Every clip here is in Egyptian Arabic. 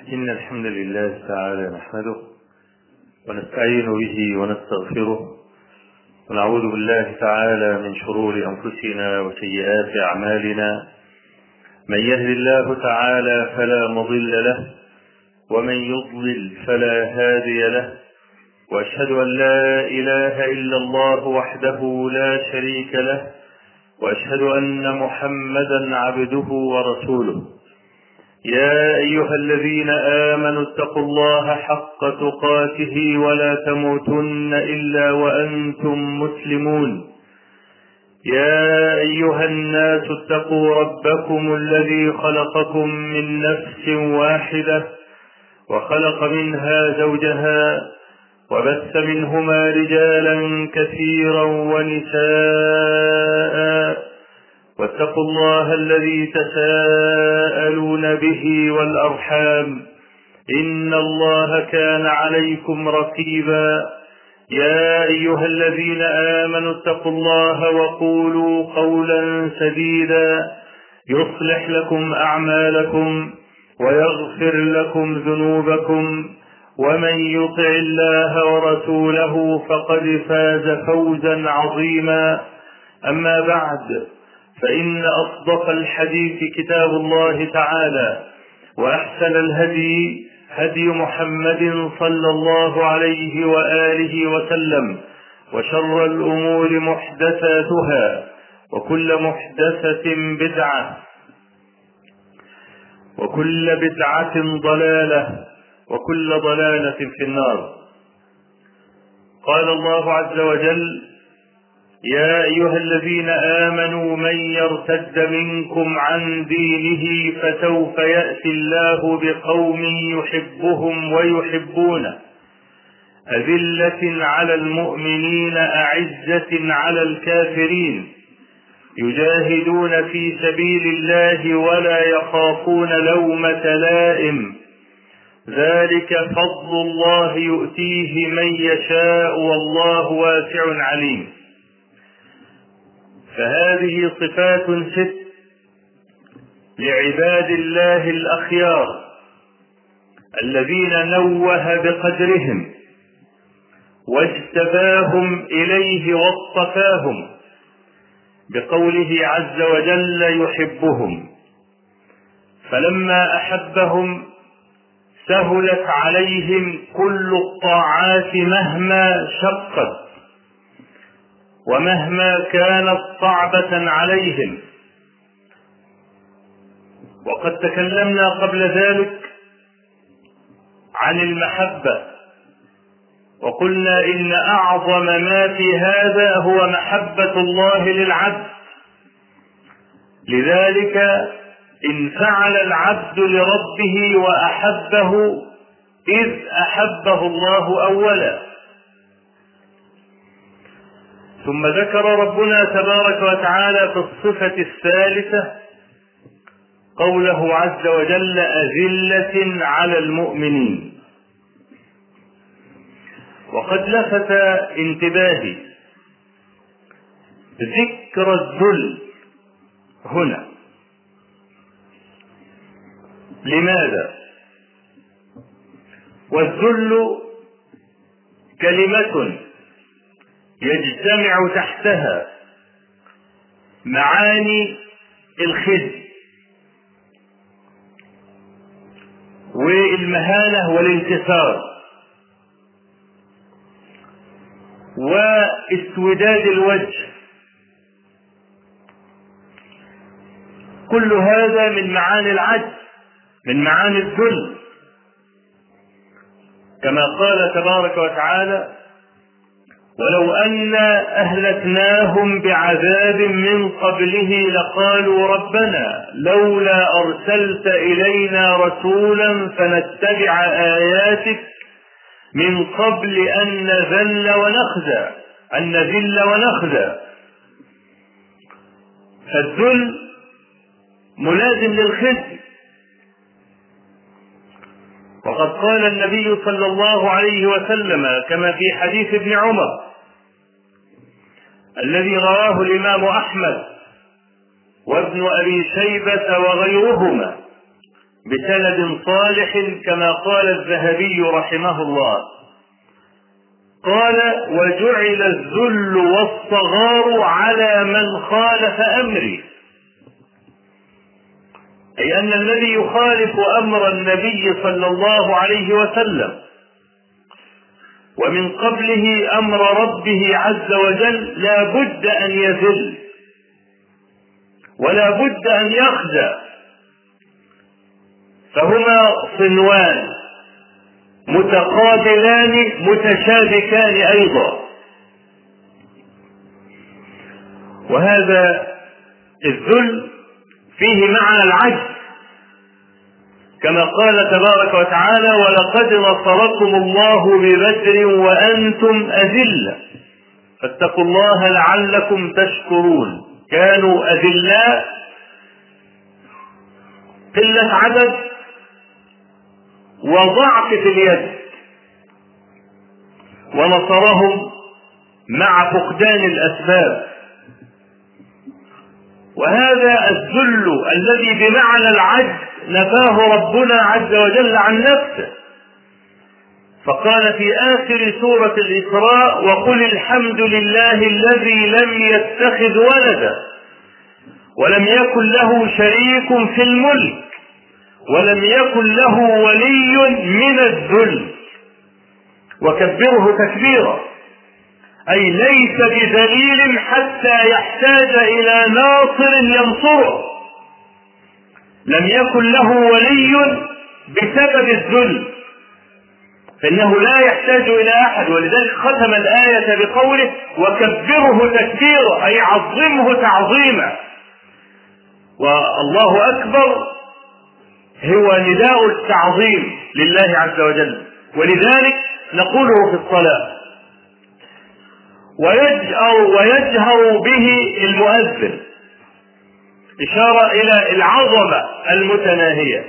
إن الحمد لله تعالى نحمده ونستعين به ونستغفره ونعوذ بالله تعالى من شرور أنفسنا وسيئات أعمالنا من يهد الله تعالى فلا مضل له ومن يضلل فلا هادي له واشهد ان لا اله الا الله وحده لا شريك له واشهد ان محمدا عبده ورسوله يا ايها الذين امنوا اتقوا الله حق تقاته ولا تموتن الا وانتم مسلمون يا ايها الناس اتقوا ربكم الذي خلقكم من نفس واحده وخلق منها زوجها وبث منهما رجالا كثيرا ونساء واتقوا الله الذي تساءلون به والارحام ان الله كان عليكم رقيبا يا ايها الذين امنوا اتقوا الله وقولوا قولا سديدا يصلح لكم اعمالكم ويغفر لكم ذنوبكم ومن يطع الله ورسوله فقد فاز فوزا عظيما اما بعد فان اصدق الحديث كتاب الله تعالى واحسن الهدي هدي محمد صلى الله عليه واله وسلم وشر الامور محدثاتها وكل محدثه بدعه وكل بدعه ضلاله وكل ضلاله في النار قال الله عز وجل يا ايها الذين امنوا من يرتد منكم عن دينه فسوف ياتي الله بقوم يحبهم ويحبونه اذله على المؤمنين اعزه على الكافرين يجاهدون في سبيل الله ولا يخافون لومه لائم ذلك فضل الله يؤتيه من يشاء والله واسع عليم فهذه صفات ست لعباد الله الاخيار الذين نوه بقدرهم واجتباهم اليه واصطفاهم بقوله عز وجل يحبهم فلما احبهم سهلت عليهم كل الطاعات مهما شقت ومهما كانت صعبة عليهم وقد تكلمنا قبل ذلك عن المحبة وقلنا إن أعظم ما في هذا هو محبة الله للعبد لذلك إن فعل العبد لربه وأحبه إذ أحبه الله أولا ثم ذكر ربنا تبارك وتعالى في الصفة الثالثة قوله عز وجل أذلة على المؤمنين وقد لفت انتباهي ذكر الذل هنا لماذا والذل كلمة يجتمع تحتها معاني الخزي والمهانة والانكسار واسوداد الوجه كل هذا من معاني العجز من معاني الذل كما قال تبارك وتعالى ولو أنا أهلكناهم بعذاب من قبله لقالوا ربنا لولا أرسلت إلينا رسولا فنتبع آياتك من قبل أن نذل ونخزى أن نذل ونخزى فالذل ملازم للخزي وقد قال النبي صلى الله عليه وسلم كما في حديث ابن عمر الذي رواه الامام احمد وابن ابي شيبه وغيرهما بسند صالح كما قال الذهبي رحمه الله قال وجعل الذل والصغار على من خالف امري اي ان الذي يخالف امر النبي صلى الله عليه وسلم ومن قبله امر ربه عز وجل لا بد ان يذل ولا بد ان يخزى فهما صنوان متقابلان متشابكان ايضا وهذا الذل فيه معنى العجز كما قال تبارك وتعالى ولقد نصركم الله ببدر وانتم اذله فاتقوا الله لعلكم تشكرون كانوا اذلاء قله عدد وضعف في اليد ونصرهم مع فقدان الاسباب وهذا الذل الذي بمعنى العجز نفاه ربنا عز وجل عن نفسه فقال في آخر سورة الإسراء وقل الحمد لله الذي لم يتخذ ولدا ولم يكن له شريك في الملك ولم يكن له ولي من الذل وكبره تكبيرا أي ليس بذليل حتى يحتاج إلى ناصر ينصره لم يكن له ولي بسبب الذل فإنه لا يحتاج إلى أحد ولذلك ختم الآية بقوله وكبره تكبيرا أي عظمه تعظيما والله أكبر هو نداء التعظيم لله عز وجل ولذلك نقوله في الصلاة ويجهر ويجهر به المؤذن إشارة إلى العظمة المتناهية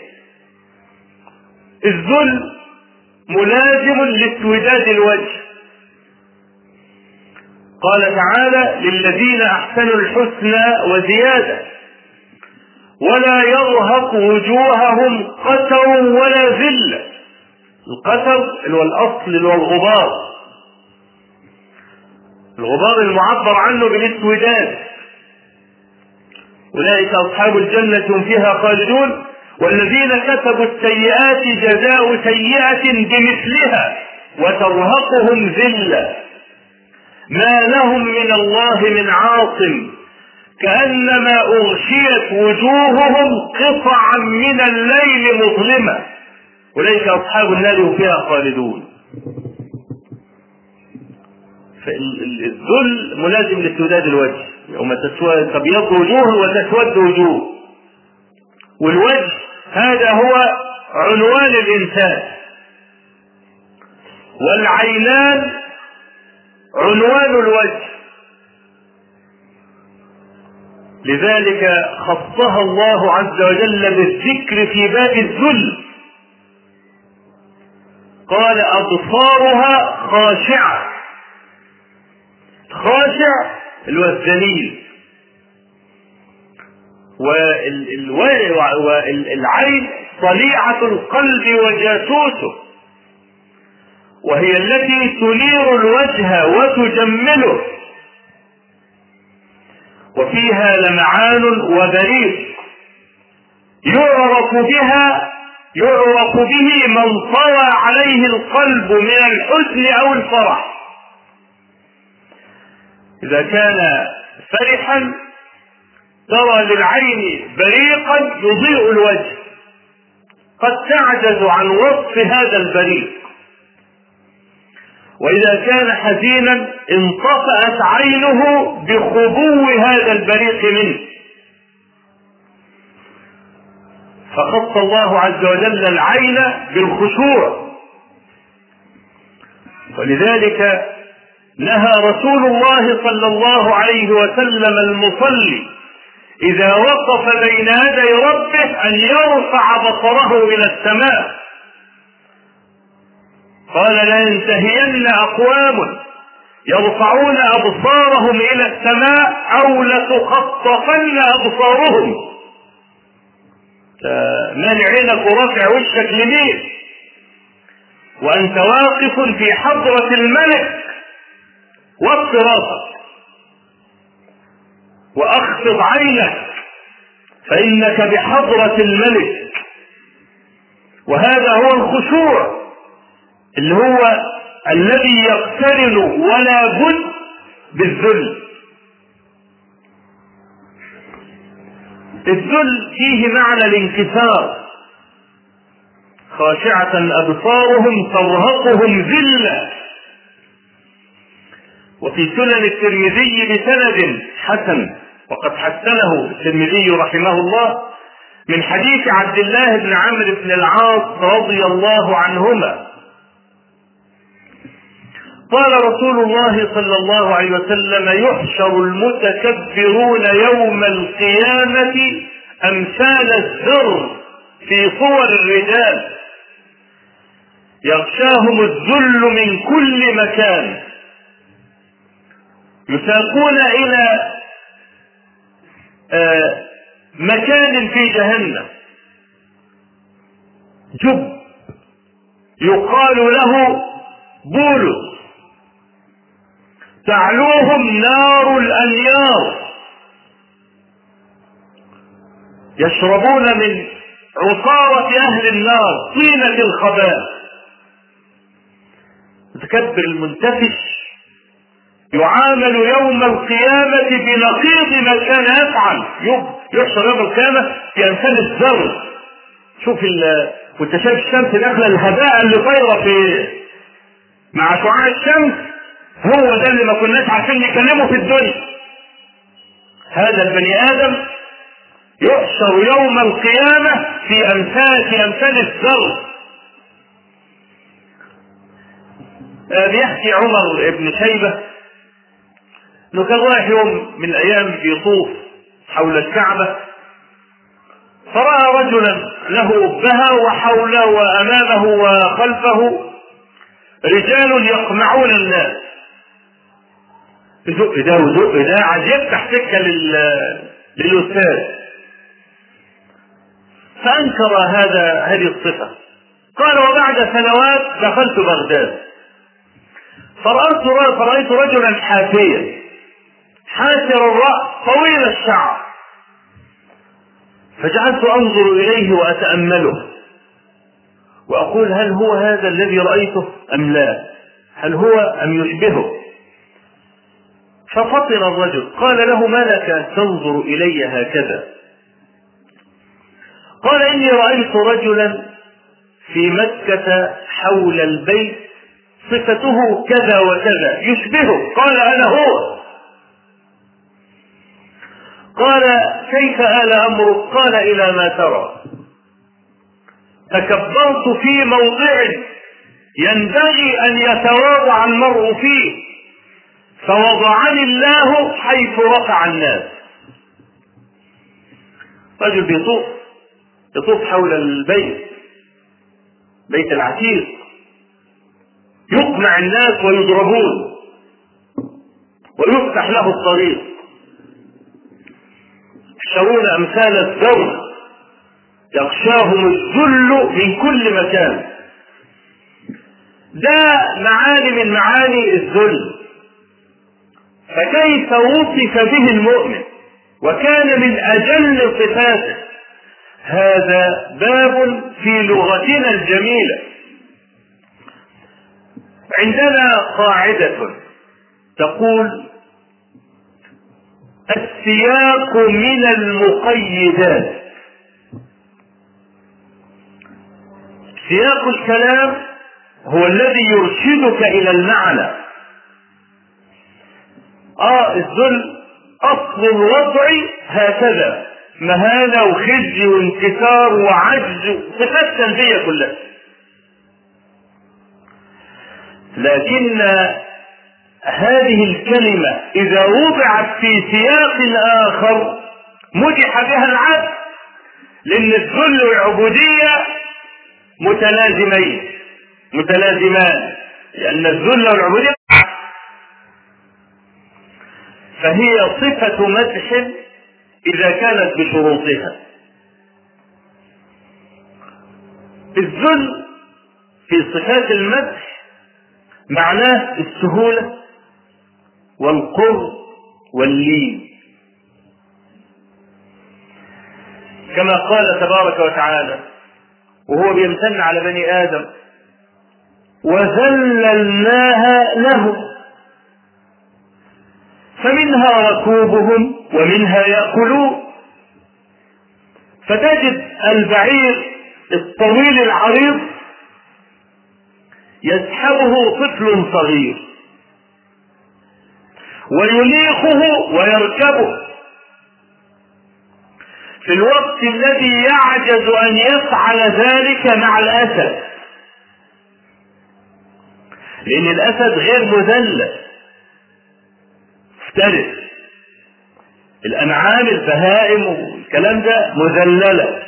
الذل ملازم لاسوداد الوجه قال تعالى للذين احسنوا الحسنى وزياده ولا يرهق وجوههم قتر ولا ذله القتر اللي هو الاصل اللي هو الغبار الغبار المعبر عنه بالاسوداد اولئك اصحاب الجنه هم فيها خالدون والذين كسبوا السيئات جزاء سيئه بمثلها وترهقهم ذله ما لهم من الله من عاصم كانما اغشيت وجوههم قطعا من الليل مظلمه اولئك اصحاب النار هم فيها خالدون فالذل ملازم لسوداد الوجه يوم تبيض وجوه وتسود وجوه والوجه هذا هو عنوان الانسان والعينان عنوان الوجه لذلك خصها الله عز وجل بالذكر في باب الذل قال ابصارها خاشعه خاشع اللي هو الذليل والعين صليعة القلب وجاسوسه وهي التي تنير الوجه وتجمله وفيها لمعان وبريق يعرف بها يعرف به من طوى عليه القلب من الحزن او الفرح اذا كان فرحا ترى للعين بريقا يضيء الوجه قد تعجز عن وصف هذا البريق واذا كان حزينا انطفأت عينه بخبو هذا البريق منه فخص الله عز وجل العين بالخشوع ولذلك نهى رسول الله صلى الله عليه وسلم المصلي إذا وقف بين يدي ربه أن يرفع بصره إلى السماء قال لينتهين أقوام يرفعون أبصارهم إلى السماء أو لتخطفن أبصارهم مانع عينك ورافع وشك لمين وانت واقف في حضرة الملك وطي راسك واخفض عينك فانك بحضرة الملك وهذا هو الخشوع اللي هو الذي يقترن ولا بد بالذل الذل فيه معنى الانكسار خاشعة أبصارهم ترهقهم ذلة وفي سنن الترمذي بسند حسن وقد حسنه الترمذي رحمه الله من حديث عبد الله بن عمرو بن العاص رضي الله عنهما قال رسول الله صلى الله عليه وسلم يحشر المتكبرون يوم القيامة أمثال الذر في صور الرجال يغشاهم الذل من كل مكان يساقون إلى آه مكان في جهنم جب يقال له بولس تعلوهم نار الانيار يشربون من عصارة اهل النار طينة الخبال متكبر المنتفش يعامل يوم القيامة بنقيض ما كان يفعل يحشر يوم القيامة في أمثال الذر شوف ال وانت شايف الشمس داخله الهباء اللي طايره في مع شعاع الشمس هو ده اللي ما كناش عارفين نكلمه في الدنيا هذا البني ادم يحشر يوم القيامة في أمثال في أمثال الذر بيحكي عمر بن شيبة انه كان رايح يوم من الايام بيطوف حول الكعبة فرأى رجلا له أبها وحوله وأمامه وخلفه رجال يقمعون الناس زق ده وزق ده عايز يفتح سكة لل... للأستاذ فأنكر هذا هذه الصفة قال وبعد سنوات دخلت بغداد فرأيت فرأيت رجلا حافيا حاسر الرأس طويل الشعر فجعلت انظر اليه واتامله واقول هل هو هذا الذي رايته ام لا هل هو ام يشبهه ففطن الرجل قال له ما لك تنظر الي هكذا قال اني رايت رجلا في مكه حول البيت صفته كذا وكذا يشبهه قال انا هو قال كيف آل أمرك قال إلى ما ترى تكبرت في موضع ينبغي أن يتواضع المرء فيه فوضعني الله حيث رفع الناس رجل بيطوف يطوف حول البيت بيت العتيق يقمع الناس ويضربون ويفتح له الطريق يحشرون امثال الذر يغشاهم الذل من كل مكان ده معاني من معاني الذل فكيف وصف به المؤمن وكان من اجل صفاته هذا باب في لغتنا الجميله عندنا قاعده تقول السياق من المقيدات سياق الكلام هو الذي يرشدك الى المعنى اه الذل اصل الوضع هكذا مهانه وخزي وانكسار وعجز صفات سلبيه كلها لكن هذه الكلمة إذا وضعت في سياق آخر مدح بها العبد لأن الذل والعبودية متلازمين متلازمان لأن الذل والعبودية فهي صفة مدح إذا كانت بشروطها الذل في صفات المدح معناه السهولة والقرب واللين كما قال تبارك وتعالى وهو بيمتن على بني آدم وذللناها لهم فمنها ركوبهم ومنها يأكلون فتجد البعير الطويل العريض يسحبه طفل صغير وينيخه ويركبه في الوقت الذي يعجز ان يفعل ذلك مع الاسد لان الاسد غير مذلل مفترس الانعام البهائم والكلام ده مذلله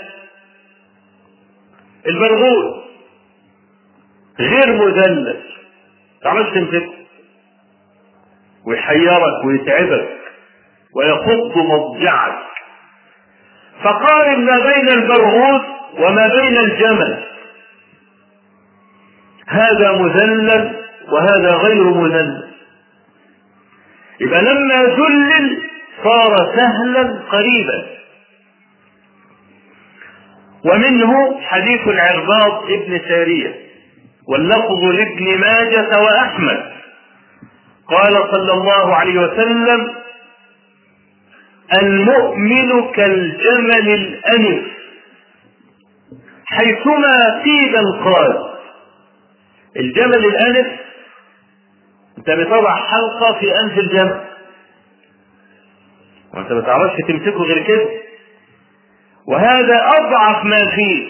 البرغوث غير مذلل تعرفش تمسكه ويحيرك ويتعبك ويخض مضجعك فقارن ما بين البرغوث وما بين الجمل هذا مذلل وهذا غير مذلل يبقى لما ذلل صار سهلا قريبا ومنه حديث العرباض ابن سارية واللفظ لابن ماجة وأحمد قال صلى الله عليه وسلم المؤمن كالجمل الأنف حيثما قيل القال الجمل الأنف انت بتضع حلقة في أنف الجمل وانت ما تعرفش تمسكه غير كده وهذا أضعف ما فيه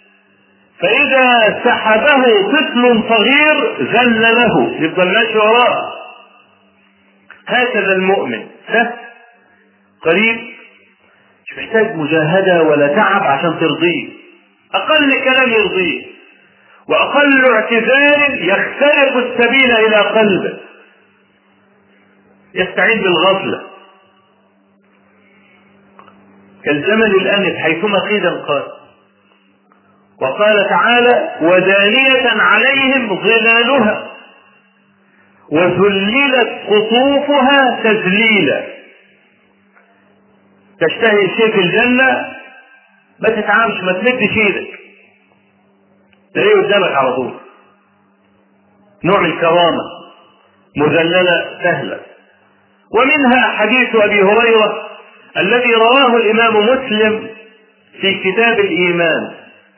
فإذا سحبه طفل صغير ذل له يفضل ماشي وراه هكذا المؤمن سهل قريب مش محتاج مجاهدة ولا تعب عشان ترضيه أقل كلام يرضيه وأقل اعتذار يخترق السبيل إلى قلبه يستعين بالغفلة كالزمن الأنف حيثما قيل قال وقال تعالى ودانية عليهم ظلالها وذللت قطوفها تذليلا تشتهي شيء في الجنة ما تتعامش ما تمدش ايدك تلاقيه قدامك على طول نوع من الكرامة مذللة سهلة ومنها حديث أبي هريرة الذي رواه الإمام مسلم في كتاب الإيمان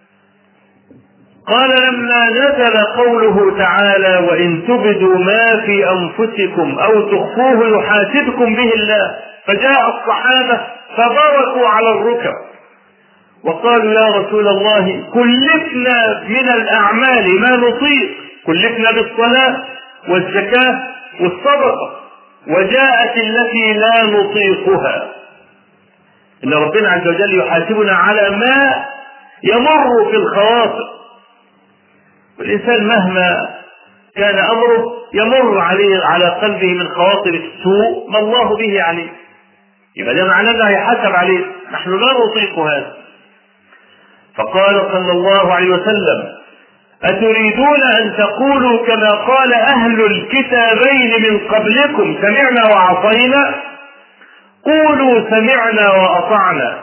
قال لما نزل قوله تعالى وإن تبدوا ما في أنفسكم أو تخفوه يحاسبكم به الله فجاء الصحابة فبركوا على الركب وقالوا يا رسول الله كلفنا من الأعمال ما نطيق كلفنا بالصلاة والزكاة والصدقة وجاءت التي لا نطيقها إن ربنا عز وجل يحاسبنا على ما يمر في الخواطر والإنسان مهما كان أمره يمر عليه على قلبه من خواطر السوء ما الله به عليه يبقى ده معناه انه هيحاسب عليه نحن لا نطيق هذا فقال صلى الله عليه وسلم أتريدون أن تقولوا كما قال أهل الكتابين من قبلكم سمعنا وعصينا قولوا سمعنا وأطعنا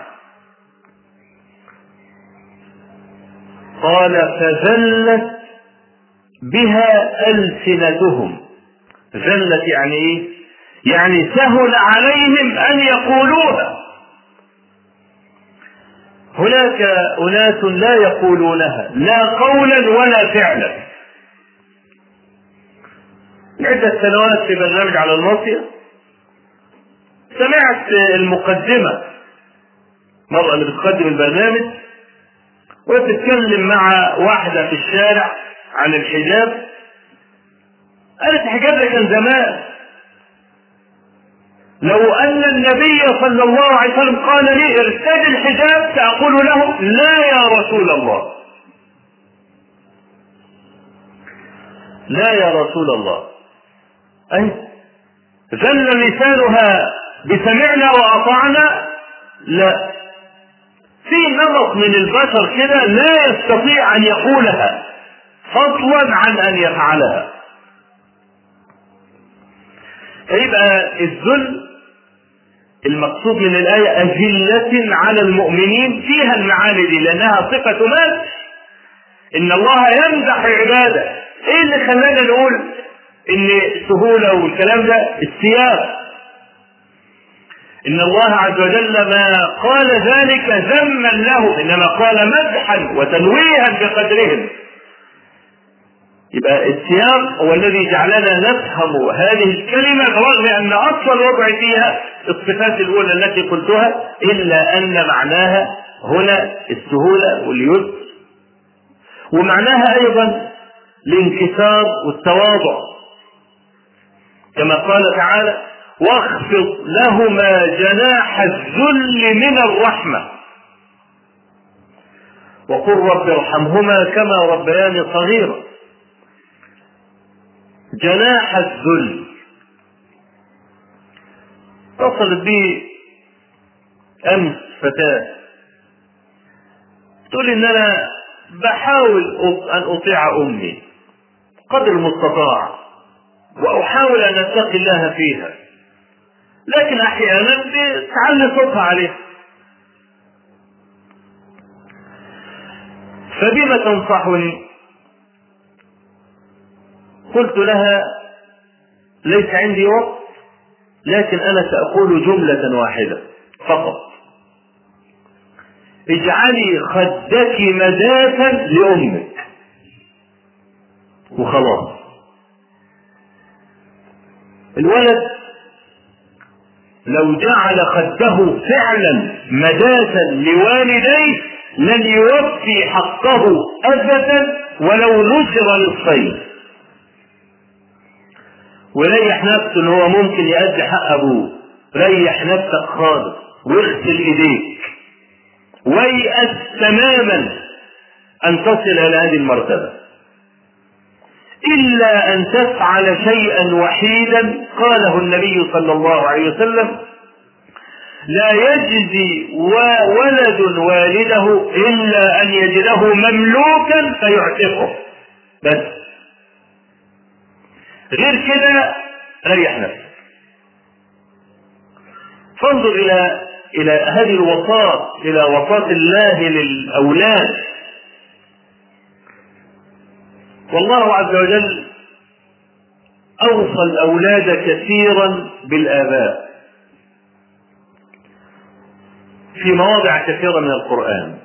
قال فذلت بها ألسنتهم ذلت يعني إيه؟ يعني سهل عليهم أن يقولوها هناك أناس لا يقولونها لا قولا ولا فعلا عدة سنوات في برنامج على المصير سمعت المقدمة مرة اللي بتقدم البرنامج وتتكلم مع واحدة في الشارع عن الحجاب قالت الحجاب ده كان زمان لو أن النبي صلى الله عليه وسلم قال لي ارتد الحجاب سأقول له لا يا رسول الله لا يا رسول الله أي ذل لسانها بسمعنا وأطعنا لا في نمط من البشر كده لا يستطيع ان يقولها فضلا عن ان يفعلها فيبقى الذل المقصود من الآية أذلة على المؤمنين فيها المعاني دي لأنها صفة مدح إن الله يمدح عباده إيه اللي خلانا نقول إن سهولة والكلام ده السياق إن الله عز وجل ما قال ذلك ذما له إنما قال مدحا وتنويها بقدرهم يبقى السياق هو الذي جعلنا نفهم هذه الكلمة برغم أن أصل الوضع فيها الصفات الأولى التي قلتها إلا أن معناها هنا السهولة واليسر ومعناها أيضا الانكسار والتواضع كما قال تعالى واخفض لهما جناح الذل من الرحمة وقل رب ارحمهما كما ربياني صغيرا جناح الذل اتصلت بي امس فتاه تقول ان انا بحاول ان اطيع امي قدر المستطاع واحاول ان اتقي الله فيها لكن احيانا بتعلي صوتها عليها فبما تنصحني قلت لها ليس عندي وقت لكن انا ساقول جمله واحده فقط اجعلي خدك مدافا لامك وخلاص الولد لو جعل خده فعلا مداسا لوالديه لن يوفي حقه ابدا ولو نشر للصيد وريح نفسه ان هو ممكن يأدي حق ابوه ريح نفسك خالص واغسل ايديك ويأس تماما ان تصل الى هذه المرتبة الا ان تفعل شيئا وحيدا قاله النبي صلى الله عليه وسلم لا يجزي ولد والده الا ان يجده مملوكا فيعتقه بس غير كده ريح نفسك فانظر الى الى هذه الوساط الى وساط الله للاولاد والله عز وجل اوصى الاولاد كثيرا بالاباء في مواضع كثيره من القران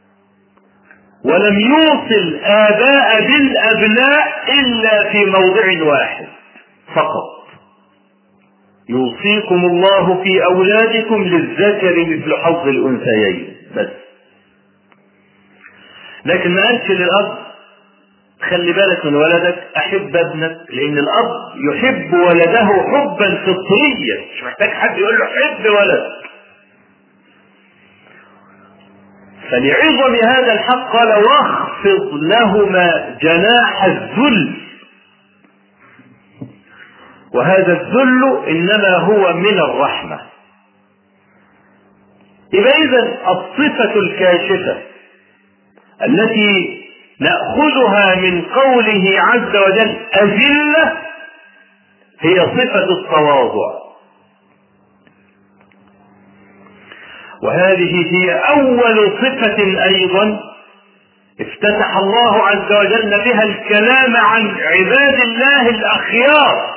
ولم يوصي الآباء بالأبناء إلا في موضع واحد فقط يوصيكم الله في أولادكم للذكر مثل حظ الأنثيين بس لكن ما قالش للأب خلي بالك من ولدك أحب ابنك لأن الأب يحب ولده حبا فطريا مش محتاج حد يقول له حب ولدك فلعظم هذا الحق قال واخفض لهما جناح الذل وهذا الذل انما هو من الرحمه يبقى اذا الصفه الكاشفه التي ناخذها من قوله عز وجل اذله هي صفه التواضع وهذه هي أول صفة أيضا افتتح الله عز وجل بها الكلام عن عباد الله الأخيار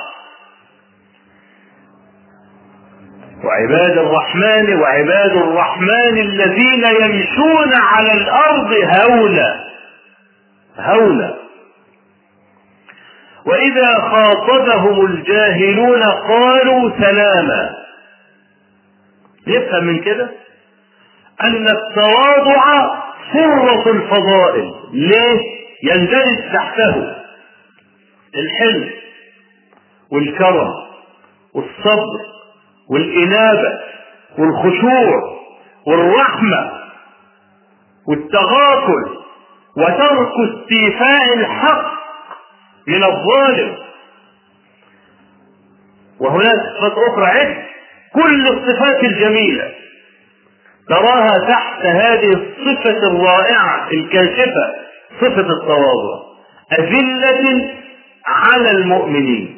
وعباد الرحمن وعباد الرحمن الذين يمشون على الأرض هونا هونا وإذا خاطبهم الجاهلون قالوا سلاما نفهم من كده أن التواضع سرة الفضائل ليه؟ يندرج تحته الحلم والكرم والصبر والإنابة والخشوع والرحمة والتغافل وترك استيفاء الحق من الظالم وهناك صفات أخرى عد كل الصفات الجميلة تراها تحت هذه الصفة الرائعة الكاشفة صفة التواضع أذلة على المؤمنين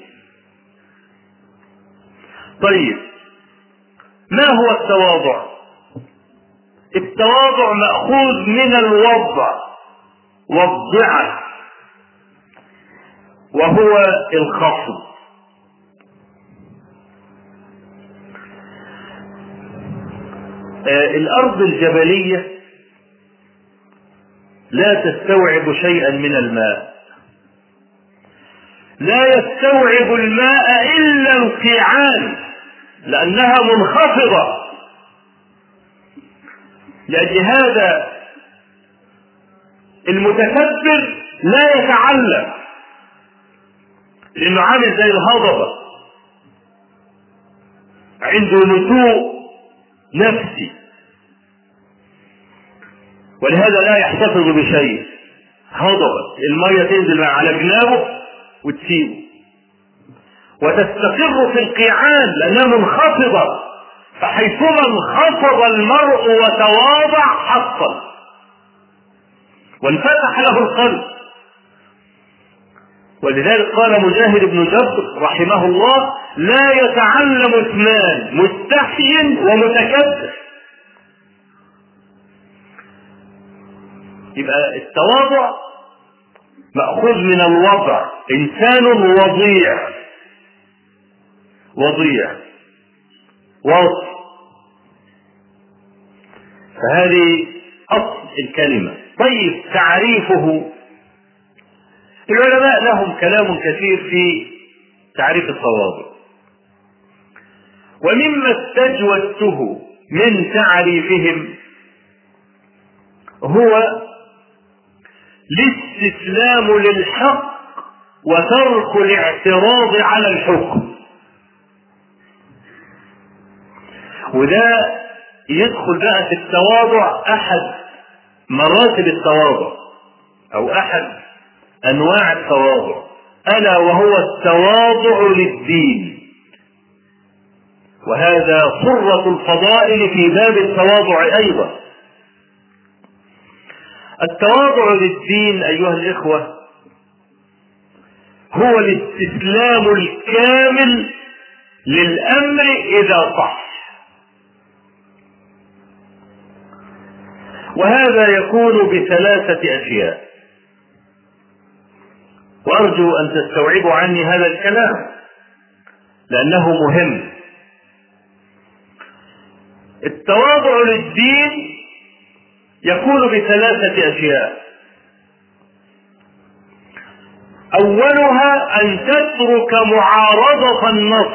طيب ما هو التواضع التواضع مأخوذ من الوضع والضعة وهو الخفض آه الأرض الجبلية لا تستوعب شيئا من الماء لا يستوعب الماء إلا القيعان لأنها منخفضة لأجل هذا المتكبر لا يتعلم لأنه عامل زي الهضبة عنده نتوء نفسي ولهذا لا يحتفظ بشيء هضبة المية تنزل على جنابه وتسيبه وتستقر في القيعان لأنها منخفضة فحيثما انخفض المرء وتواضع حصل وانفتح له القلب ولذلك قال مجاهد بن جبر رحمه الله لا يتعلم اثنان مستحي ومتكبر يبقى التواضع مأخوذ من الوضع إنسان وضيع وضيع وصف فهذه أصل الكلمة طيب تعريفه العلماء لهم كلام كثير في تعريف التواضع ومما استجودته من تعريفهم هو الاستسلام للحق وترك الاعتراض على الحكم وده يدخل بقى في التواضع احد مراتب التواضع او احد انواع التواضع الا وهو التواضع للدين وهذا صرة الفضائل في باب التواضع ايضا التواضع للدين ايها الاخوه هو الاستسلام الكامل للامر اذا صح وهذا يكون بثلاثه اشياء وارجو ان تستوعبوا عني هذا الكلام لانه مهم التواضع للدين يكون بثلاثة أشياء أولها أن تترك معارضة النص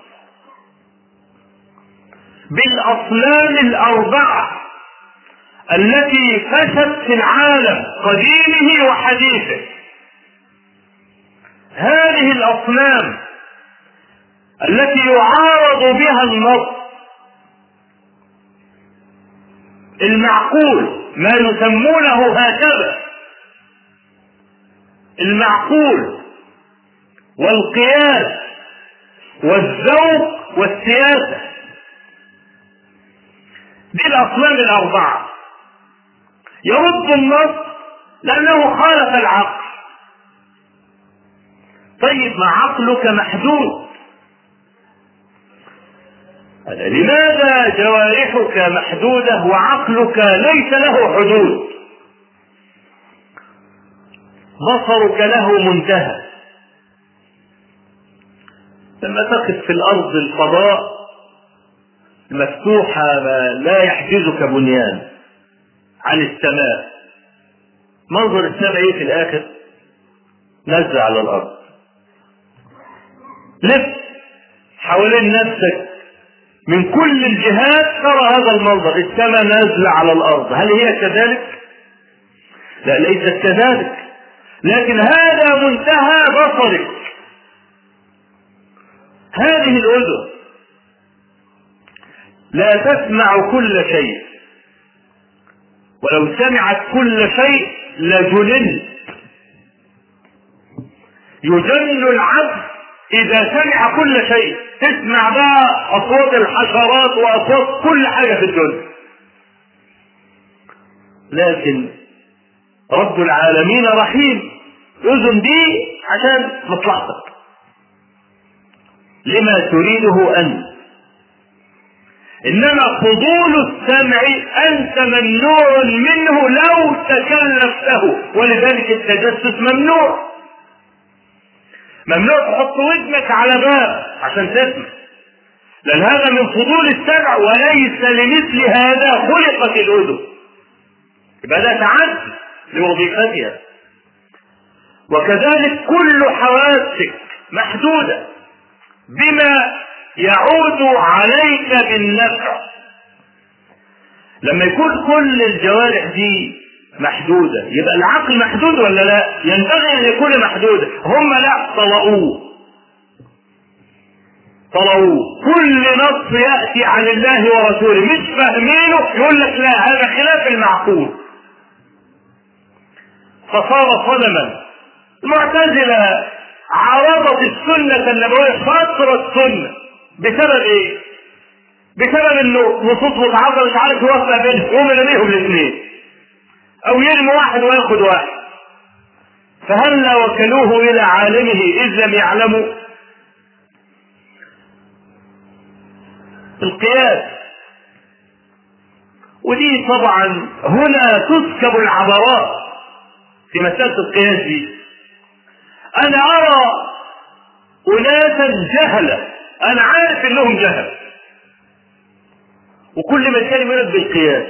بالأصنام الأربعة التي فشت في العالم قديمه وحديثه هذه الأصنام التي يعارض بها النص المعقول ما يسمونه هكذا المعقول والقياس والذوق والسياسة دي الأصنام الأربعة يرد النص لأنه خالف العقل طيب ما عقلك محدود لماذا جوارحك محدودة وعقلك ليس له حدود بصرك له منتهى لما تقف في الأرض الفضاء المفتوحة ما لا يحجزك بنيان عن السماء منظر السماء ايه في الآخر نزل على الأرض لف حوالين نفسك من كل الجهات ترى هذا المنظر السماء نازلة على الأرض هل هي كذلك؟ لا ليست كذلك لكن هذا منتهى بصرك هذه الأذن لا تسمع كل شيء ولو سمعت كل شيء لجننت يجن العبد إذا سمع كل شيء تسمع بقى أصوات الحشرات وأصوات كل حاجة في الدنيا لكن رب العالمين رحيم يؤذن دي عشان مصلحتك لما تريده أنت إنما فضول السمع أنت ممنوع منه لو تكلفته ولذلك التجسس ممنوع ممنوع تحط ودنك على باب عشان تسمع لأن هذا من فضول السمع وليس لمثل هذا خلقت الأذن يبقى ده تعدي لوظيفتها وكذلك كل حواسك محدودة بما يعود عليك بالنفع لما يكون كل الجوارح دي محدودة يبقى العقل محدود ولا لا ينبغي ان يكون محدودا هم لا طلقوه طلقوه كل نص يأتي عن الله ورسوله مش فاهمينه يقول لك لا هذا خلاف المعقول فصار صنما المعتزلة عرضت السنة النبوية فترة السنة بسبب ايه؟ بسبب انه نصوص متعارضة مش عارف يوفق بينهم يقوم يرميهم الاثنين او يرمي واحد وياخد واحد فهلا وكلوه الى عالمه اذ لم يعلموا القياس ودي طبعا هنا تسكب العبرات في مسألة القياس دي أنا أرى أناسا جهلة أنا عارف إنهم جهل وكل ما كان يقول بالقياس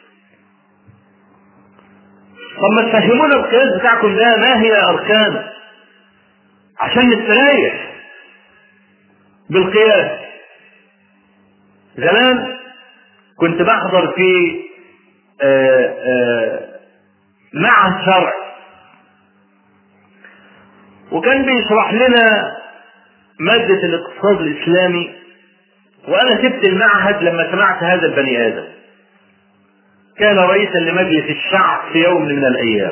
طب ما تفهمونا القياس بتاعكم ده ما هي أركانه عشان نستريح بالقياس زمان كنت بحضر في آآ آآ مع شرع وكان بيشرح لنا مادة الاقتصاد الإسلامي وأنا سبت المعهد لما سمعت هذا البني آدم كان رئيسا لمجلس الشعب في يوم من الأيام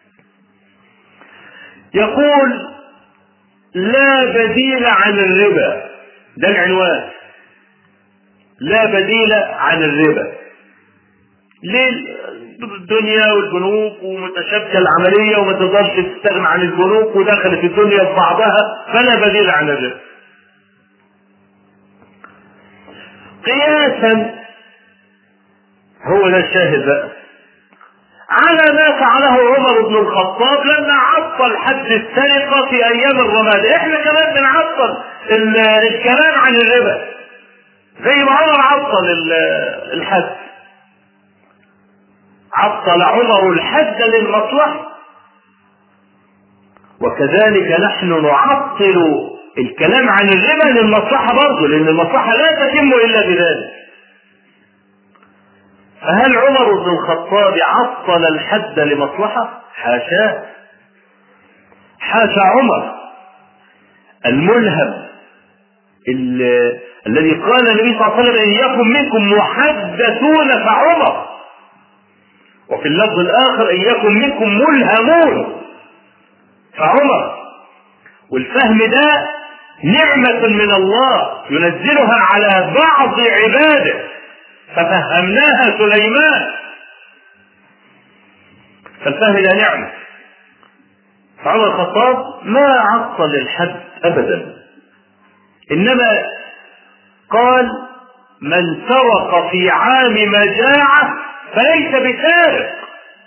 يقول لا بديل عن الربا ده العنوان لا بديل عن الربا ليه الدنيا والبنوك ومتشابكه العمليه وما تقدرش تستغنى عن البنوك ودخلت الدنيا في بعضها فلا بديل عن الربا. قياسا هو ده الشاهد بقى على ما فعله عمر بن الخطاب لما عطل حد السرقة في أيام الرماد، إحنا كمان بنعطل الكلام عن الربا زي ما عمر عطل الحد عطل عمر الحد للمصلحة وكذلك نحن نعطل الكلام عن الربا للمصلحة برضه لأن المصلحة لا تتم إلا بذلك فهل عمر بن الخطاب عطل الحد لمصلحة؟ حاشاه حاشا عمر الملهم الذي قال النبي صلى الله عليه وسلم ان يكن منكم محدثون فعمر وفي اللفظ الاخر ان يكن منكم ملهمون فعمر والفهم ده نعمة من الله ينزلها على بعض عباده ففهمناها سليمان فالفهم ده نعمة فعمر الخطاب ما عطل الحد ابدا انما قال من سرق في عام مجاعة فليس بسارق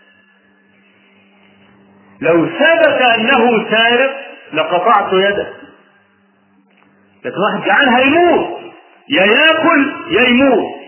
لو ثبت انه سارق لقطعت يده لكن واحد جعان هيموت يا ياكل يا يموت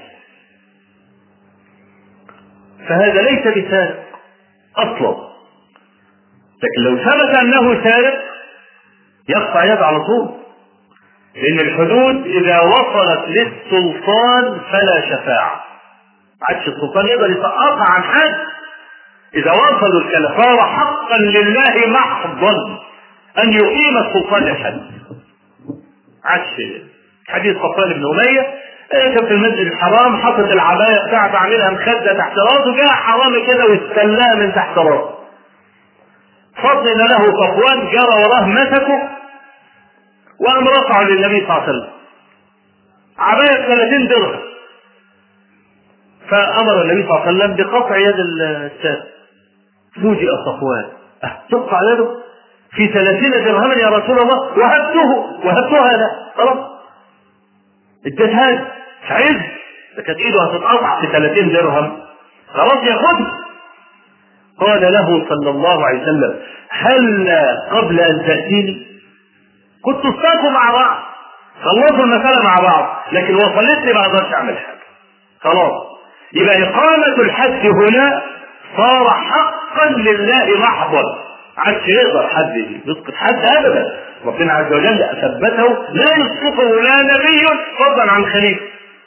فهذا ليس بسارق اصلا لكن لو ثبت انه سارق يقطع يده على طول لأن الحدود إذا وصلت للسلطان فلا شفاعة. عادش السلطان يقدر يسقطها عن حد. إذا وصلوا الكلام فهو حقا لله محضا أن يقيم السلطان الحد. عادش حديث صفوان بن أمية كان في المسجد الحرام حطت العباية بتاعته عاملها مخدة تحت راسه جاء حرامي كده واستلاها من تحت راسه. فضل له صفوان جرى وراه مسكه وقام رفعه للنبي صلى الله عليه وسلم عباية 30 درهم فامر النبي صلى الله عليه وسلم بقطع يد الساد فوجئ صفوان أه تقطع يده في ثلاثين درهما يا رسول الله وهبته وهبتها له خلاص اديتها لي عز ده كانت ايده هتتقطع في 30 درهم خلاص ياخدها قال له صلى الله عليه وسلم هل قبل ان تاتيني كنت اصطادوا مع بعض خلصوا المساله مع بعض لكن وصلتني ما اقدرش اعمل حاجه خلاص يبقى اقامه الحد هنا صار حقا لله محضا عادش يقدر حد يسقط حد ابدا ربنا عز وجل اثبته لا يسقطه لا نبي فضلا عن خليفه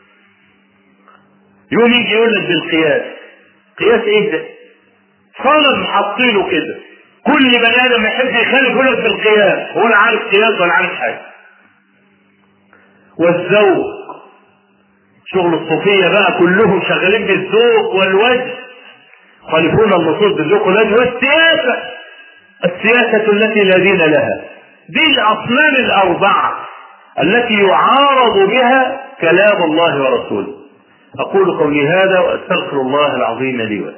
يوم يجي يقول لك بالقياس قياس ايه ده؟ صنم حاطينه كده كل بني ادم يحب يخالف يقول لك بالقياس هو لا عارف قياس ولا عارف حاجه والذوق شغل الصوفيه بقى كلهم شغالين بالذوق والوجه خالفون النصوص بالذوق والوجه والسياسه السياسه التي لا دين لها دي الاصنام الاربعه التي يعارض بها كلام الله ورسوله أقول قولي هذا وأستغفر الله العظيم لي ولكم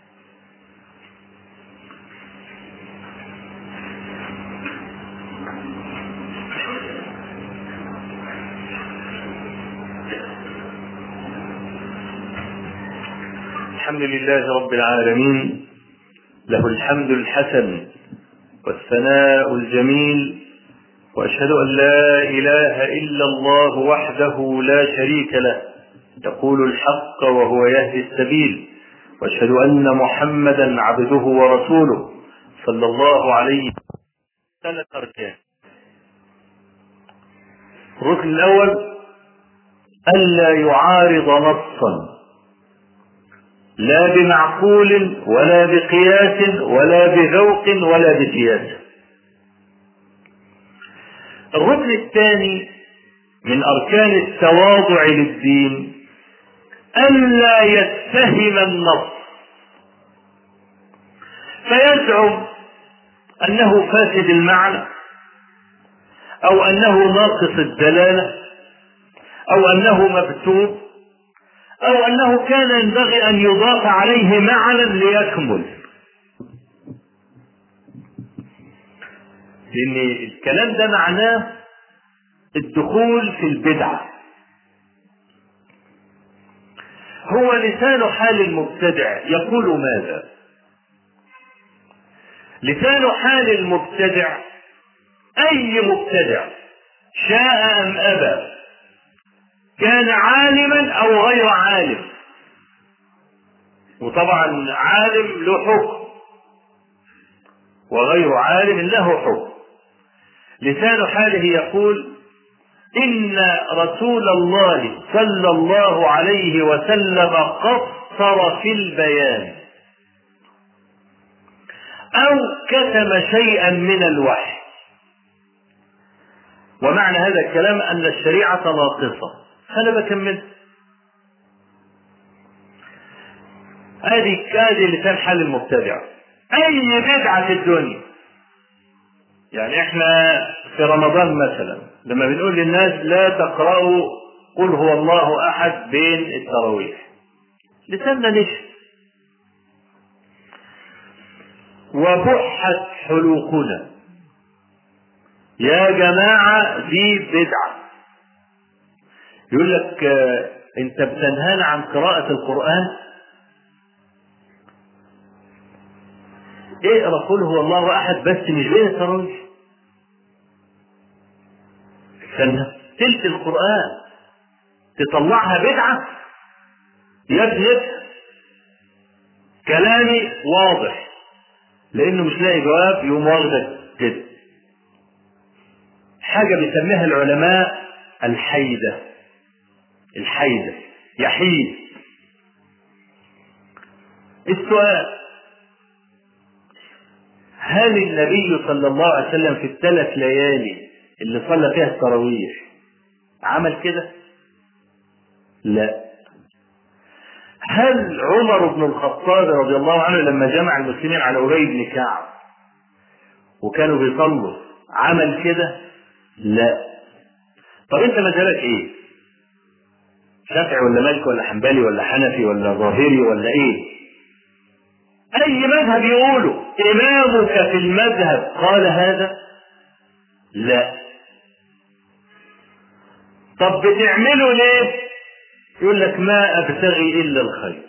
الحمد لله رب العالمين له الحمد الحسن والثناء الجميل واشهد ان لا اله الا الله وحده لا شريك له يقول الحق وهو يهدي السبيل واشهد ان محمدا عبده ورسوله صلى الله عليه ثلاث اركان الركن الاول الا يعارض نصا لا بمعقول ولا بقياس ولا بذوق ولا بسياسه الركن الثاني من اركان التواضع للدين ألا يتهم النص فيزعم أنه فاسد المعنى أو أنه ناقص الدلالة أو أنه مكتوب أو أنه كان ينبغي أن يضاف عليه معنى ليكمل لأن الكلام ده معناه الدخول في البدعة هو لسان حال المبتدع يقول ماذا لسان حال المبتدع اي مبتدع شاء ام ابى كان عالما او غير عالم وطبعا عالم له حكم وغير عالم له حكم لسان حاله يقول إن رسول الله صلى الله عليه وسلم قصر في البيان أو كتم شيئا من الوحي ومعنى هذا الكلام أن الشريعة ناقصة أنا بكمل هذه هذه لسان حال المبتدع أي بدعة في الدنيا يعني احنا في رمضان مثلا لما بنقول للناس لا تقرأوا قل هو الله أحد بين التراويح لساننا نشف وبحت حلوقنا يا جماعة دي بدعة يقول لك اه انت بتنهانا عن قراءة القرآن اقرا قل هو الله احد بس مش بين التراويح كان تلك القرآن تطلعها بدعة يا ابني كلامي واضح لانه مش لاقي جواب يقوم واخدك كده حاجة بيسميها العلماء الحيدة الحيدة يحيد السؤال هل النبي صلى الله عليه وسلم في الثلاث ليالي اللي صلى فيها التراويح عمل كده؟ لا هل عمر بن الخطاب رضي الله عنه لما جمع المسلمين على أبي بن كعب وكانوا بيصلوا عمل كده؟ لا طب انت مجالك ايه؟ شافعي ولا مالك ولا حنبلي ولا حنفي ولا ظاهري ولا ايه اي مذهب يقوله امامك في المذهب قال هذا لا طب بتعمله ليه يقول لك ما ابتغي الا الخير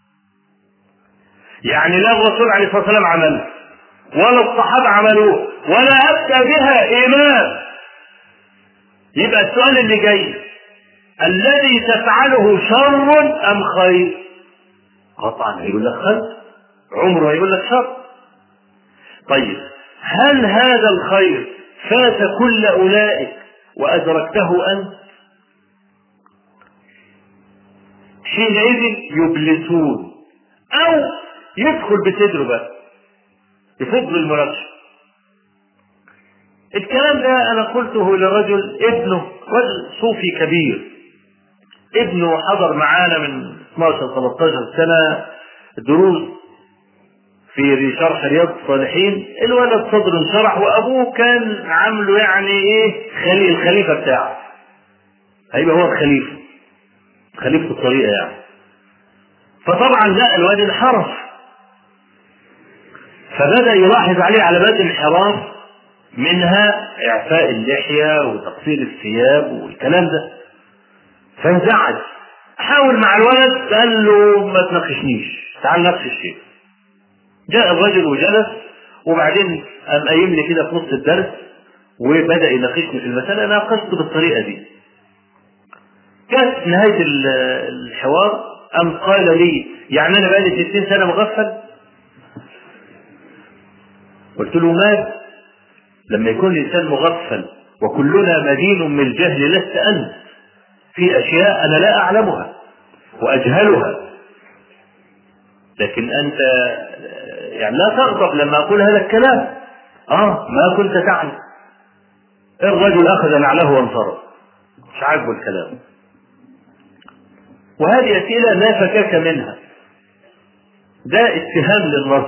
يعني لا الرسول عليه الصلاه والسلام عمله ولا الصحابه عملوه ولا ابدا بها امام يبقى السؤال اللي جاي الذي تفعله شر ام خير قطعا هيقول لك خير عمره هيقول لك شر طيب هل هذا الخير فات كل اولئك وادركته انت حينئذ يبلسون او يدخل بصدره بقى يفضل المناقشه الكلام ده انا قلته لرجل ابنه رجل صوفي كبير ابنه حضر معانا من 12 13 سنه دروس في شرح رياض الصالحين الولد صدره انشرح وابوه كان عامله يعني ايه خلي الخليفه بتاعه هيبقى هو الخليفه خليفه الطريقه يعني فطبعا لا الواد انحرف فبدا يلاحظ عليه علامات انحراف منها اعفاء اللحيه وتقصير الثياب والكلام ده فانزعج حاول مع الولد قال له ما تناقشنيش تعال نفس الشيء جاء الرجل وجلس وبعدين قام قايم لي كده في نص الدرس وبدا يناقشني في المساله ناقشته بالطريقه دي كانت نهايه الحوار ام قال لي يعني انا بقالي 60 سنه مغفل قلت له ماذا لما يكون الانسان مغفل وكلنا مدين من الجهل لست انت في اشياء انا لا اعلمها واجهلها لكن انت يعني لا تغضب لما اقول هذا الكلام اه ما كنت تعلم الرجل اخذ نعله وانصرف مش عاجبه الكلام وهذه اسئله لا فكاك منها ده اتهام للنص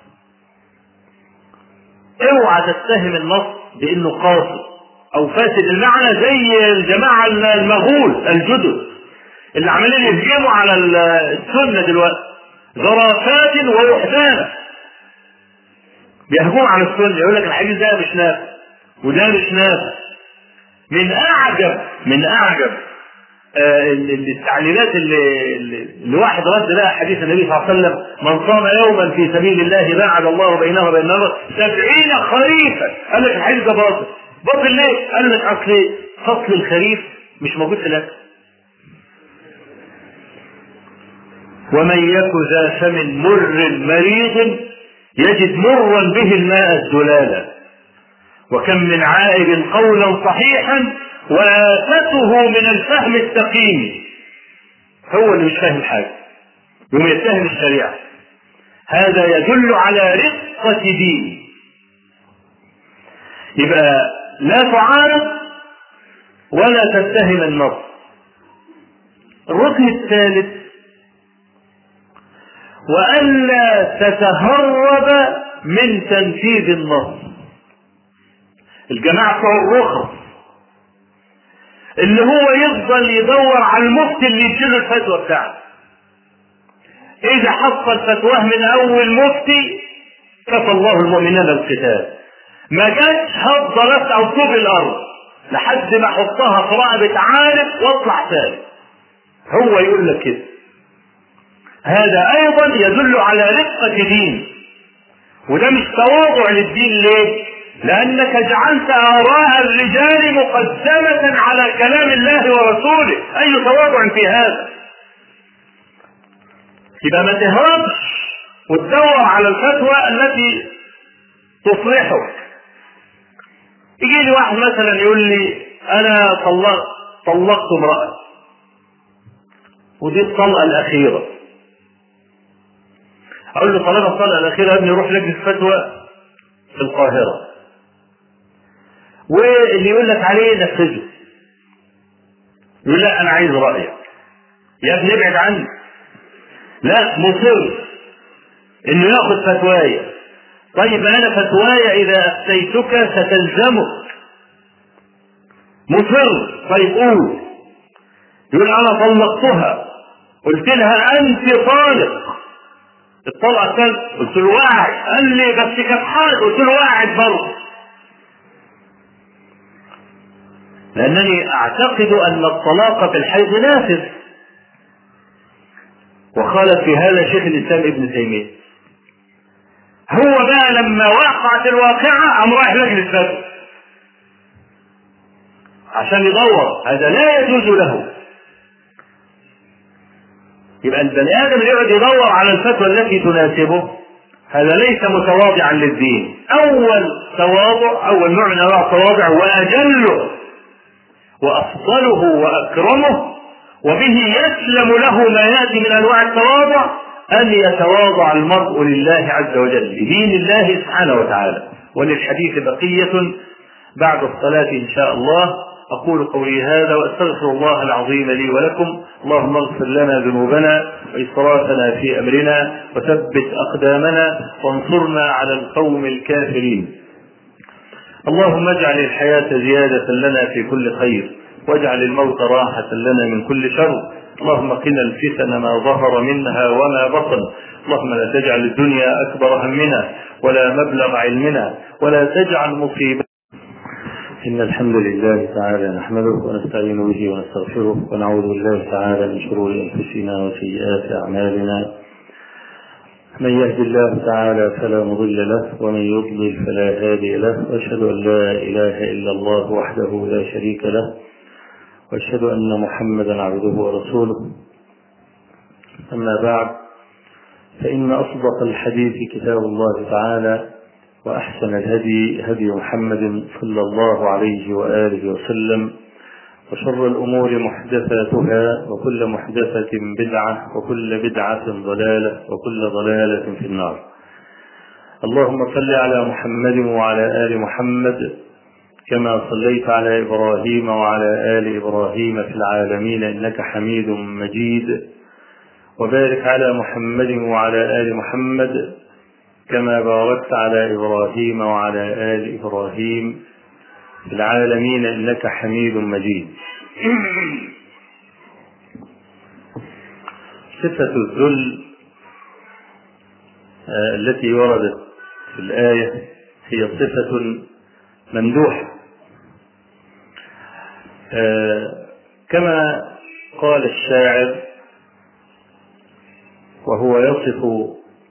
اوعى تتهم النص بانه قاصد او فاسد المعنى زي الجماعه المغول الجدد اللي عمالين يهجموا على السنه دلوقتي ظرافات ووحدانه بيهجموا على السنه يقول لك الحديث ده مش نافع وده مش نافع من اعجب من اعجب آه التعليلات اللي, اللي واحد رد لها حديث النبي صلى الله عليه وسلم من صام يوما في سبيل الله باعد الله بينه وبين النار سبعين خريفا قال لك الحديث ده باطل باطل ليه؟ قال لك اصل فصل الخريف مش موجود في الاكل ومن يك ذا فم مر مريض يجد مرا به الماء الزلالا وكم من عائب قولا صحيحا وآفته من الفهم السقيم هو اللي مش فاهم حاجة يوم يتهم الشريعة هذا يدل على رقة دين يبقى لا تعارض ولا تتهم النص الركن الثالث وألا تتهرب من تنفيذ النص الجماعة بتوع الرخص اللي هو يفضل يدور على المفتي اللي يديله الفتوى بتاعته إذا حصل فتواه من أول مفتي كفى الله المؤمنين القتال ما جاتش هفضل أسعى طوب الأرض لحد ما أحطها في رقبة عارف وأطلع ثالث هو يقول لك كده هذا أيضا يدل على رقة دين وده مش تواضع للدين ليه؟ لأنك جعلت آراء الرجال مقدمة على كلام الله ورسوله أي تواضع في هذا يبقى ما تهربش وتدور على الفتوى التي تصلحك يجي لي واحد مثلا يقول لي أنا طلقت طلقت امرأة ودي الطلقة الأخيرة أقول له طالما الطلقة الأخيرة يا ابني روح لجنة فتوى في القاهرة واللي يقول لك عليه نفذه يقول لا انا عايز رايك يا ابني ابعد عني لا مصر انه ياخذ فتوايا طيب انا فتوايا اذا افتيتك ستلزمك مصر طيب قول يقول انا طلقتها قلت لها انت طالق الطلقه الثالثه قلت له واعد قال لي بس كانت حاجه قلت له واعد برضه لانني اعتقد ان الطلاق في الحيض نافذ وقال في هذا شيخ الاسلام ابن تيميه هو بقى لما وقعت الواقعه قام رايح لجنه بدر عشان يدور هذا لا يجوز له يبقى البني ادم اللي يقعد يدور على الفتوى التي تناسبه هذا ليس متواضعا للدين اول تواضع اول نوع من انواع التواضع واجله وافضله واكرمه وبه يسلم له ما ياتي من انواع التواضع ان يتواضع المرء لله عز وجل بدين الله سبحانه وتعالى وللحديث بقيه بعد الصلاه ان شاء الله أقول قولي هذا وأستغفر الله العظيم لي ولكم اللهم اغفر لنا ذنوبنا وإسرافنا في أمرنا وثبت أقدامنا وانصرنا على القوم الكافرين اللهم اجعل الحياة زيادة لنا في كل خير واجعل الموت راحة لنا من كل شر اللهم قنا الفتن ما ظهر منها وما بطن اللهم لا تجعل الدنيا أكبر همنا ولا مبلغ علمنا ولا تجعل مصيبة إن الحمد لله تعالى نحمده ونستعين به ونستغفره ونعوذ بالله تعالى من شرور أنفسنا وسيئات أعمالنا من يهد الله تعالى فلا مضل له ومن يضلل فلا هادي له وأشهد أن لا إله إلا الله وحده لا شريك له وأشهد أن محمدا عبده ورسوله أما بعد فإن أصدق الحديث كتاب الله تعالى وأحسن الهدي هدي محمد صلى الله عليه وآله وسلم وشر الأمور محدثاتها وكل محدثة بدعة وكل بدعة ضلالة وكل ضلالة في النار اللهم صل على محمد وعلى آل محمد كما صليت على إبراهيم وعلى آل إبراهيم في العالمين إنك حميد مجيد وبارك على محمد وعلى آل محمد كما باركت على إبراهيم وعلى آل إبراهيم في العالمين إنك حميد مجيد صفة الذل التي وردت في الآية هي صفة ممدوحة كما قال الشاعر وهو يصف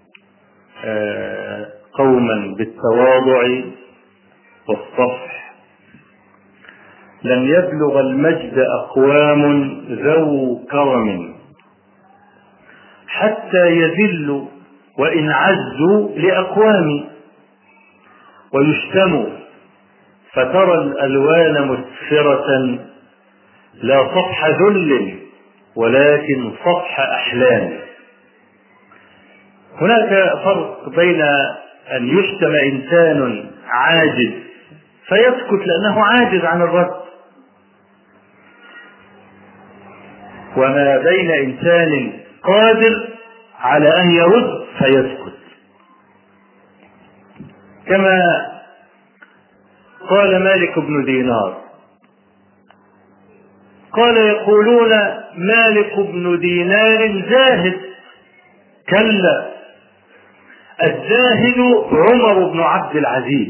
قوما بالتواضع والصفح لم يبلغ المجد أقوام ذو كرم حتى يذلوا وإن عزوا لأقوام ويشتموا فترى الألوان مسفرة لا صفح ذل ولكن صفح أحلام هناك فرق بين أن يشتم إنسان عاجز فيسكت لأنه عاجز عن الرد وما بين إنسان قادر على أن يرد فيسكت كما قال مالك بن دينار قال يقولون مالك بن دينار زاهد كلا الزاهد عمر بن عبد العزيز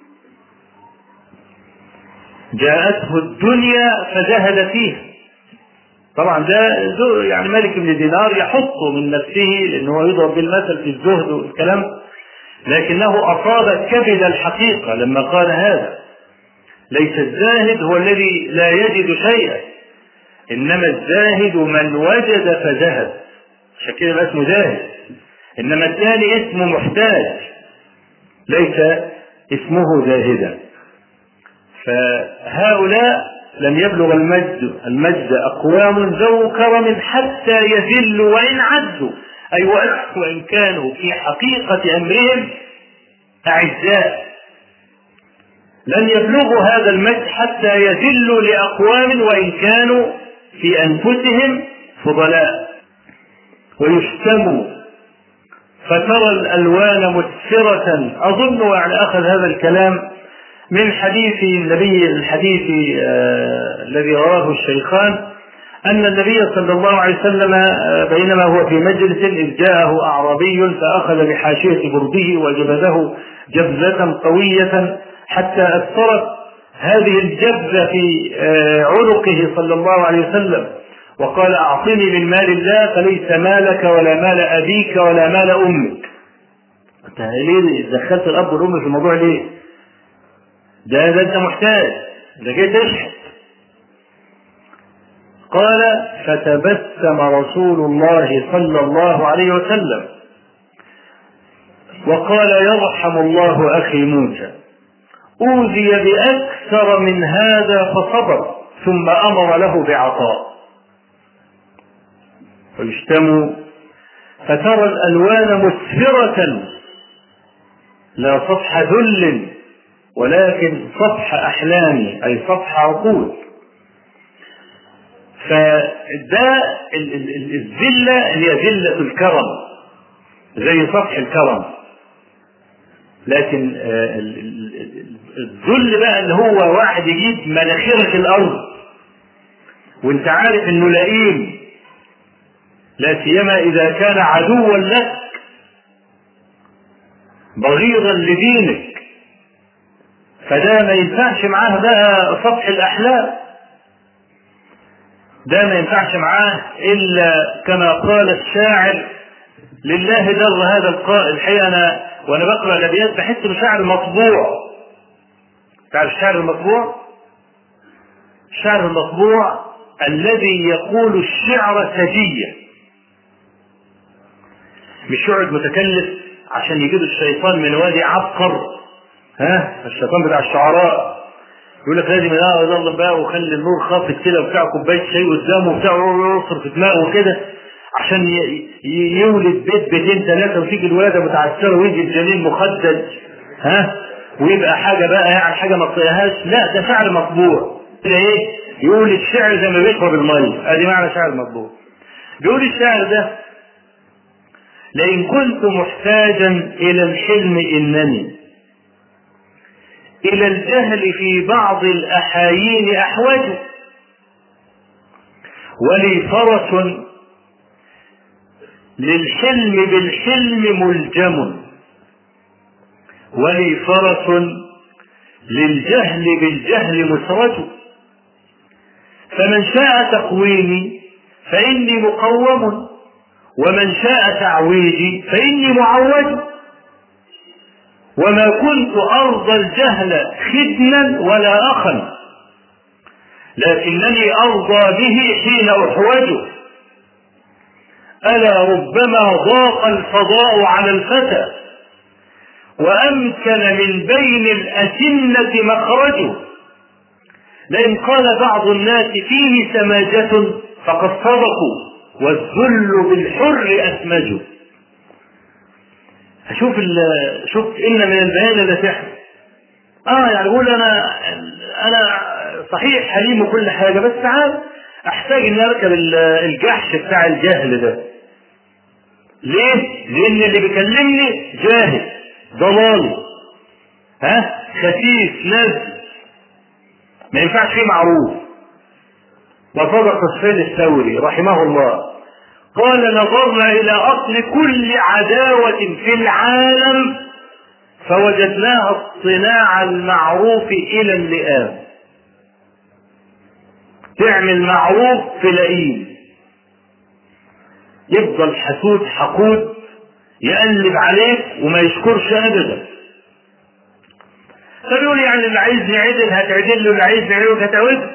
جاءته الدنيا فزهد فيها طبعا ده يعني مالك بن دينار يحط من نفسه لانه يضرب بالمثل في الزهد والكلام لكنه اصاب كبد الحقيقه لما قال هذا ليس الزاهد هو الذي لا يجد شيئا انما الزاهد من وجد فزهد عشان كده اسمه زاهد انما الثاني اسمه محتاج ليس اسمه زاهدا فهؤلاء لم يبلغ المجد المجد اقوام ذو كرم حتى يذلوا وان عزوا اي وان كانوا في حقيقه امرهم اعزاء لن يبلغوا هذا المجد حتى يذلوا لاقوام وان كانوا في انفسهم فضلاء ويشتموا فترى الالوان مسفره اظن يعني اخذ هذا الكلام من حديث النبي الحديث آه الذي رواه الشيخان أن النبي صلى الله عليه وسلم بينما هو في مجلس إذ جاءه أعرابي فأخذ بحاشية برده وجبذه جبزة قوية حتى أثرت هذه الجبزة في عنقه صلى الله عليه وسلم وقال أعطني من مال الله فليس مالك ولا مال أبيك ولا مال أمك أنت ليه دخلت الأب والأم في الموضوع ليه؟ ده ده أنت محتاج ده جاي تشحت قال فتبسم رسول الله صلى الله عليه وسلم وقال يرحم الله أخي موسى أوذي بأكثر من هذا فصبر ثم أمر له بعطاء فاجتموا فترى الألوان مسفرة لا صفح ذل ولكن صفح أحلام أي صفح عقول فده الذلة هي ذلة الكرم زي صفح الكرم لكن الذل بقى اللي هو واحد يجيب مناخيرك الأرض وانت عارف انه لئيم لا سيما اذا كان عدوا لك بغيضا لدينك فده ما ينفعش معاه بقى سطح الاحلام ده ما ينفعش معاه الا كما قال الشاعر لله در هذا القائل الحقيقه انا وانا بقرا الابيات بحس بشعر مطبوع تعرف الشعر المطبوع الشعر المطبوع الذي يقول الشعر سجية مش يقعد متكلف عشان يجيب الشيطان من وادي عبقر ها الشيطان بتاع الشعراء يقول لك لازم لا يظلم بقى وخلي النور خافت كده وبتاع كوبايه شاي قدامه وبتاع يعصر في دماغه كده عشان يولد بيت بيتين ثلاثه وتيجي الولاده متعسره ويجي الجنين مخدج ها ويبقى حاجه بقى يعني حاجه ما تطيقهاش لا ده شعر مطبوع كده ايه يقول الشعر زي ما بيشرب الميه ادي معنى شعر مطبوع بيقول الشعر ده لئن كنت محتاجا الى الحلم انني الى الجهل في بعض الاحايين احوج ولي فرس للحلم بالحلم ملجم ولي فرس للجهل بالجهل مسرج فمن شاء تقويمي فإني مقوم ومن شاء تعويجي فإني معوج وما كنت أرضى الجهل خدما ولا أخا لكنني أرضى به حين أحوج ألا ربما ضاق الفضاء على الفتى وأمكن من بين الأسنة مخرجه لئن قال بعض الناس فيه سماجة فقد صدقوا والذل بالحر أسمج شوف شوف إن من البيان لسحر اه يعني يقول انا انا صحيح حليم وكل حاجه بس ساعات احتاج ان اركب الجحش بتاع الجهل ده ليه؟ لان اللي بيكلمني جاهل ضلال ها خسيس نزل ما ينفعش فيه معروف وصدق السيد الثوري رحمه الله قال نظرنا الى اصل كل عداوة في العالم فوجدناها الصناعة المعروف الى اللئام تعمل معروف في لئيم يفضل حسود حقود يقلب عليك وما يشكرش ابدا فبيقول يعني اللي عايز يعدل هتعدل له اللي عايز يعدل هتعود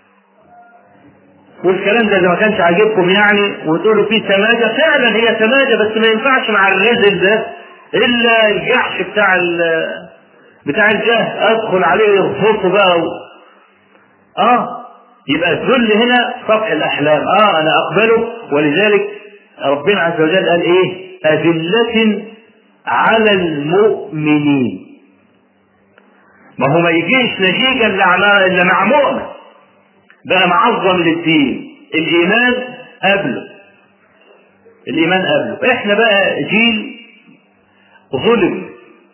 والكلام ده اذا ما كانش عاجبكم يعني وتقولوا فيه سماجه فعلا هي سماجه بس ما ينفعش مع الرزل ده الا الجحش بتاع بتاع الجهل ادخل عليه يرفضه بقى و... اه يبقى الذل هنا سطح الاحلام اه انا اقبله ولذلك ربنا عز وجل قال ايه أذلة على المؤمنين ما هو ما يجيش نتيجة إلا مع مؤمن بقى معظم للدين الإيمان قبله الإيمان قبله إحنا بقى جيل ظلم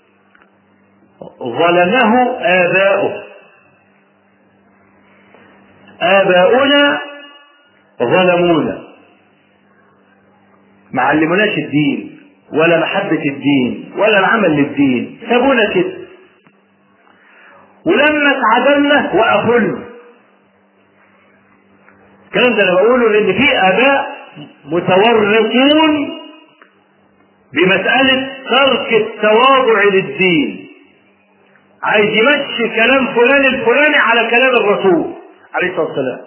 ظلمه آباؤه آباؤنا ظلمونا ما علموناش الدين ولا محبة الدين ولا العمل للدين سابونا كده ولما اتعدلنا وقفوا لنا الكلام ده انا بقوله لان في اباء متورطون بمسألة ترك التواضع للدين عايز يمشي كلام فلان الفلاني على كلام الرسول عليه الصلاة والسلام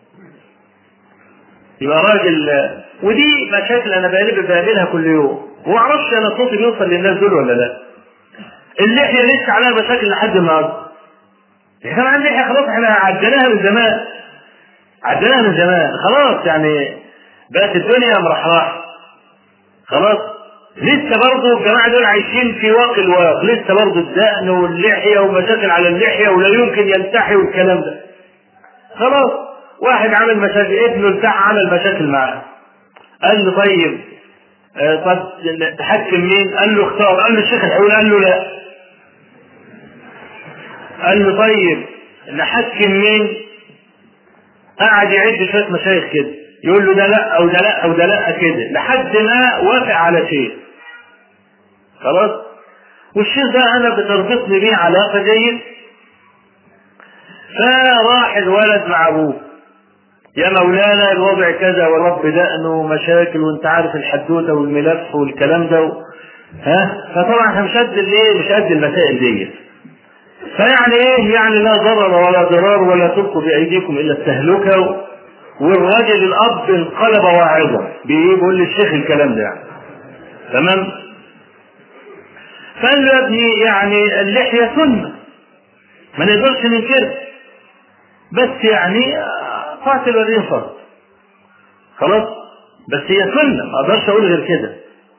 يبقى راجل ودي مشاكل انا بقلب بقابلها كل يوم وما اعرفش انا صوتي بيوصل للناس دول ولا لا اللحيه لسه عليها مشاكل لحد النهارده احنا عندنا اللحيه خلاص احنا عديناها من زمان عديناها من زمان خلاص يعني بقت الدنيا مرحرحه خلاص لسه برضه الجماعه دول عايشين في واقع الواقع لسه برضه الدقن واللحيه ومشاكل على اللحيه ولا يمكن يلتحي والكلام ده خلاص واحد عمل مشاكل ابنه بتاع عمل مشاكل معاه قال له طيب آه طب تحكم مين؟ قال له اختار قال له الشيخ الحول قال له لا قال له طيب نحكم مين؟ قعد يعد شويه مشايخ كده يقول له ده لا او ده لا او ده لا كده لحد ما وافق على شيء خلاص والشيخ ده انا بتربطني بيه علاقه جيد فراح الولد مع ابوه يا مولانا الوضع كذا والرب دقنه مشاكل وانت عارف الحدوته والملف والكلام ده ها فطبعا احنا مش قد الايه مش قد المسائل دي فيعني ايه يعني لا ضرر ولا ضرار ولا تلقوا بايديكم الا التهلكه والراجل الاب انقلب واعظا بيقول للشيخ الكلام ده يعني تمام فقال له يا ابني يعني اللحيه سنه ما نقدرش ننكرها بس يعني طاعة الوالدين فرض خلاص بس هي سنة ما اقدرش اقول غير كده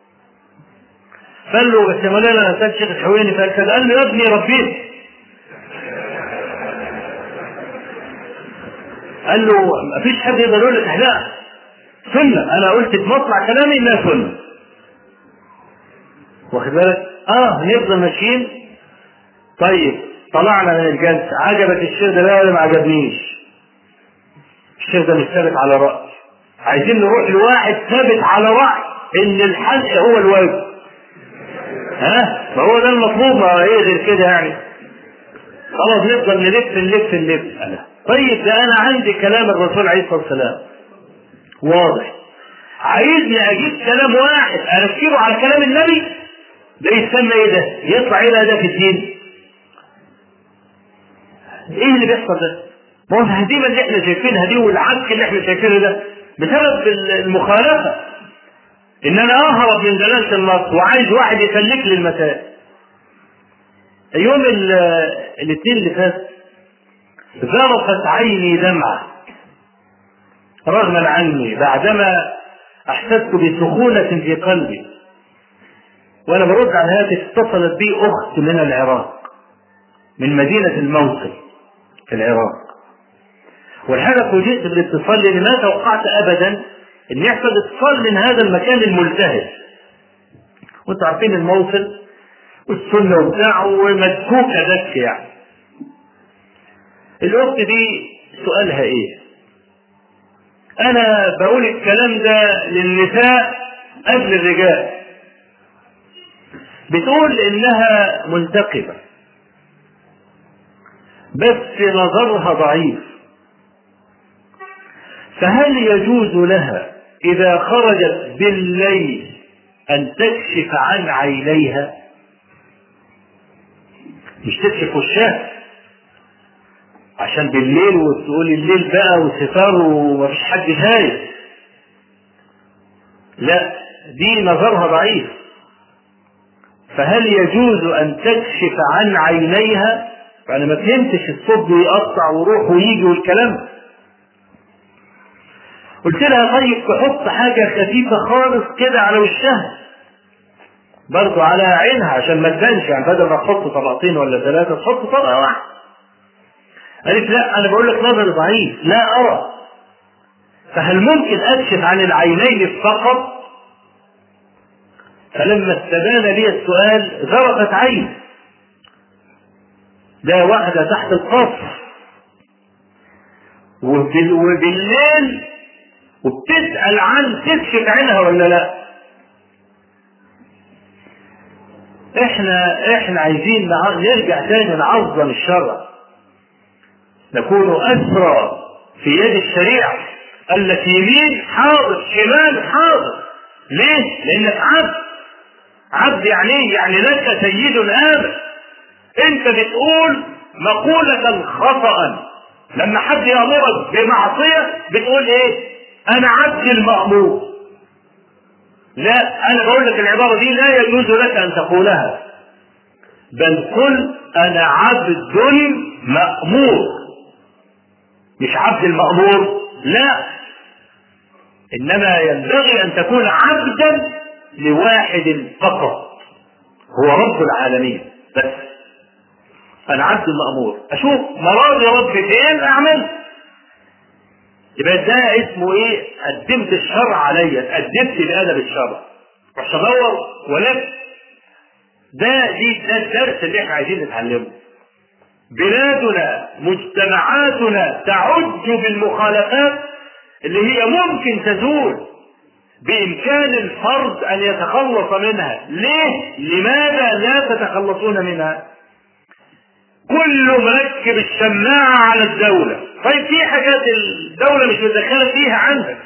قال له بس يا مولانا انا سالت شيخ الحويني فقال كذا قال له يا ابني ربيت قال له ما فيش حد يقدر يقول لك لا سنة انا قلت بمطلع كلامي انها سنة واخد بالك اه نفضل ماشيين طيب طلعنا من الجلسة عجبك الشيخ ده لا ولا ما عجبنيش الشيخ ده مش ثابت على رأي عايزين نروح لواحد ثابت على رأي ان الحلق هو الواجب ها ما هو ده المطلوب ما ايه غير كده يعني خلاص نفضل نلف نلف نلف أنا. طيب ده انا عندي كلام الرسول عليه الصلاه والسلام واضح عايزني اجيب كلام واحد اركبه على كلام النبي ده يسمى ايه ده؟ يطلع ايه ده في الدين؟ ايه اللي بيحصل ده؟ ما هو الهزيمه اللي احنا شايفينها دي والعك اللي احنا شايفينه ده بسبب المخالفه ان انا اهرب من دلاله النص وعايز واحد يسلك لي المسائل يوم الاثنين اللي فات ذرفت عيني دمعه رغما عني بعدما احسست بسخونه في قلبي وانا برد على الهاتف اتصلت بي اخت من العراق من مدينه الموصل في العراق والحاجة فوجئت بالاتصال لأني ما توقعت أبدا أن يحصل اتصال من هذا المكان الملتهب. وأنتم عارفين الموصل والسنة وبتاع ومدكوكة دك يعني. الأخت دي سؤالها إيه؟ أنا بقول الكلام ده للنساء قبل الرجال. بتقول إنها منتقبة. بس نظرها ضعيف. فهل يجوز لها إذا خرجت بالليل أن تكشف عن عينيها؟ مش تكشف وشها عشان بالليل وتقول الليل بقى وستار ومفيش حد شايف لا دي نظرها ضعيف فهل يجوز أن تكشف عن عينيها؟ أنا ما فهمتش الصوت بيقطع ويروح ويجي والكلام قلت لها طيب تحط حاجة خفيفة خالص كده على وشها برضو على عينها عشان ما تبانش يعني بدل ما تحط طبقتين ولا ثلاثة تحط طبقة واحدة قالت لا أنا بقول لك نظري ضعيف لا أرى فهل ممكن أكشف عن العينين فقط فلما استبان لي السؤال ذرفت عين ده واحدة تحت القصر وبالليل وبتسأل عن تكشف عنها ولا لا احنا احنا عايزين نرجع تاني نعظم الشرع نكون اسرى في يد الشريعه التي يمين حاضر شمال حاضر ليه؟ لانك عبد عبد يعني ايه؟ يعني لك سيد امر انت بتقول مقولة خطأ لما حد يأمرك بمعصية بتقول ايه؟ انا عبد المأمور لا انا بقول لك العبارة دي لا يجوز لك ان تقولها بل قل انا عبد مأمور مش عبد المأمور لا انما ينبغي ان تكون عبدا لواحد فقط هو رب العالمين بس انا عبد المأمور اشوف مراد ربي فين اعمل يبقى ده اسمه ايه قدمت الشرع عليا قدمت بادب الشرع مش ادور ولف ده دي ده الدرس اللي احنا عايزين نتعلمه بلادنا مجتمعاتنا تعج بالمخالفات اللي هي ممكن تزول بإمكان الفرد أن يتخلص منها ليه؟ لماذا لا تتخلصون منها؟ كله مركب الشماعة على الدولة طيب في حاجات الدولة مش متدخلة فيها عندك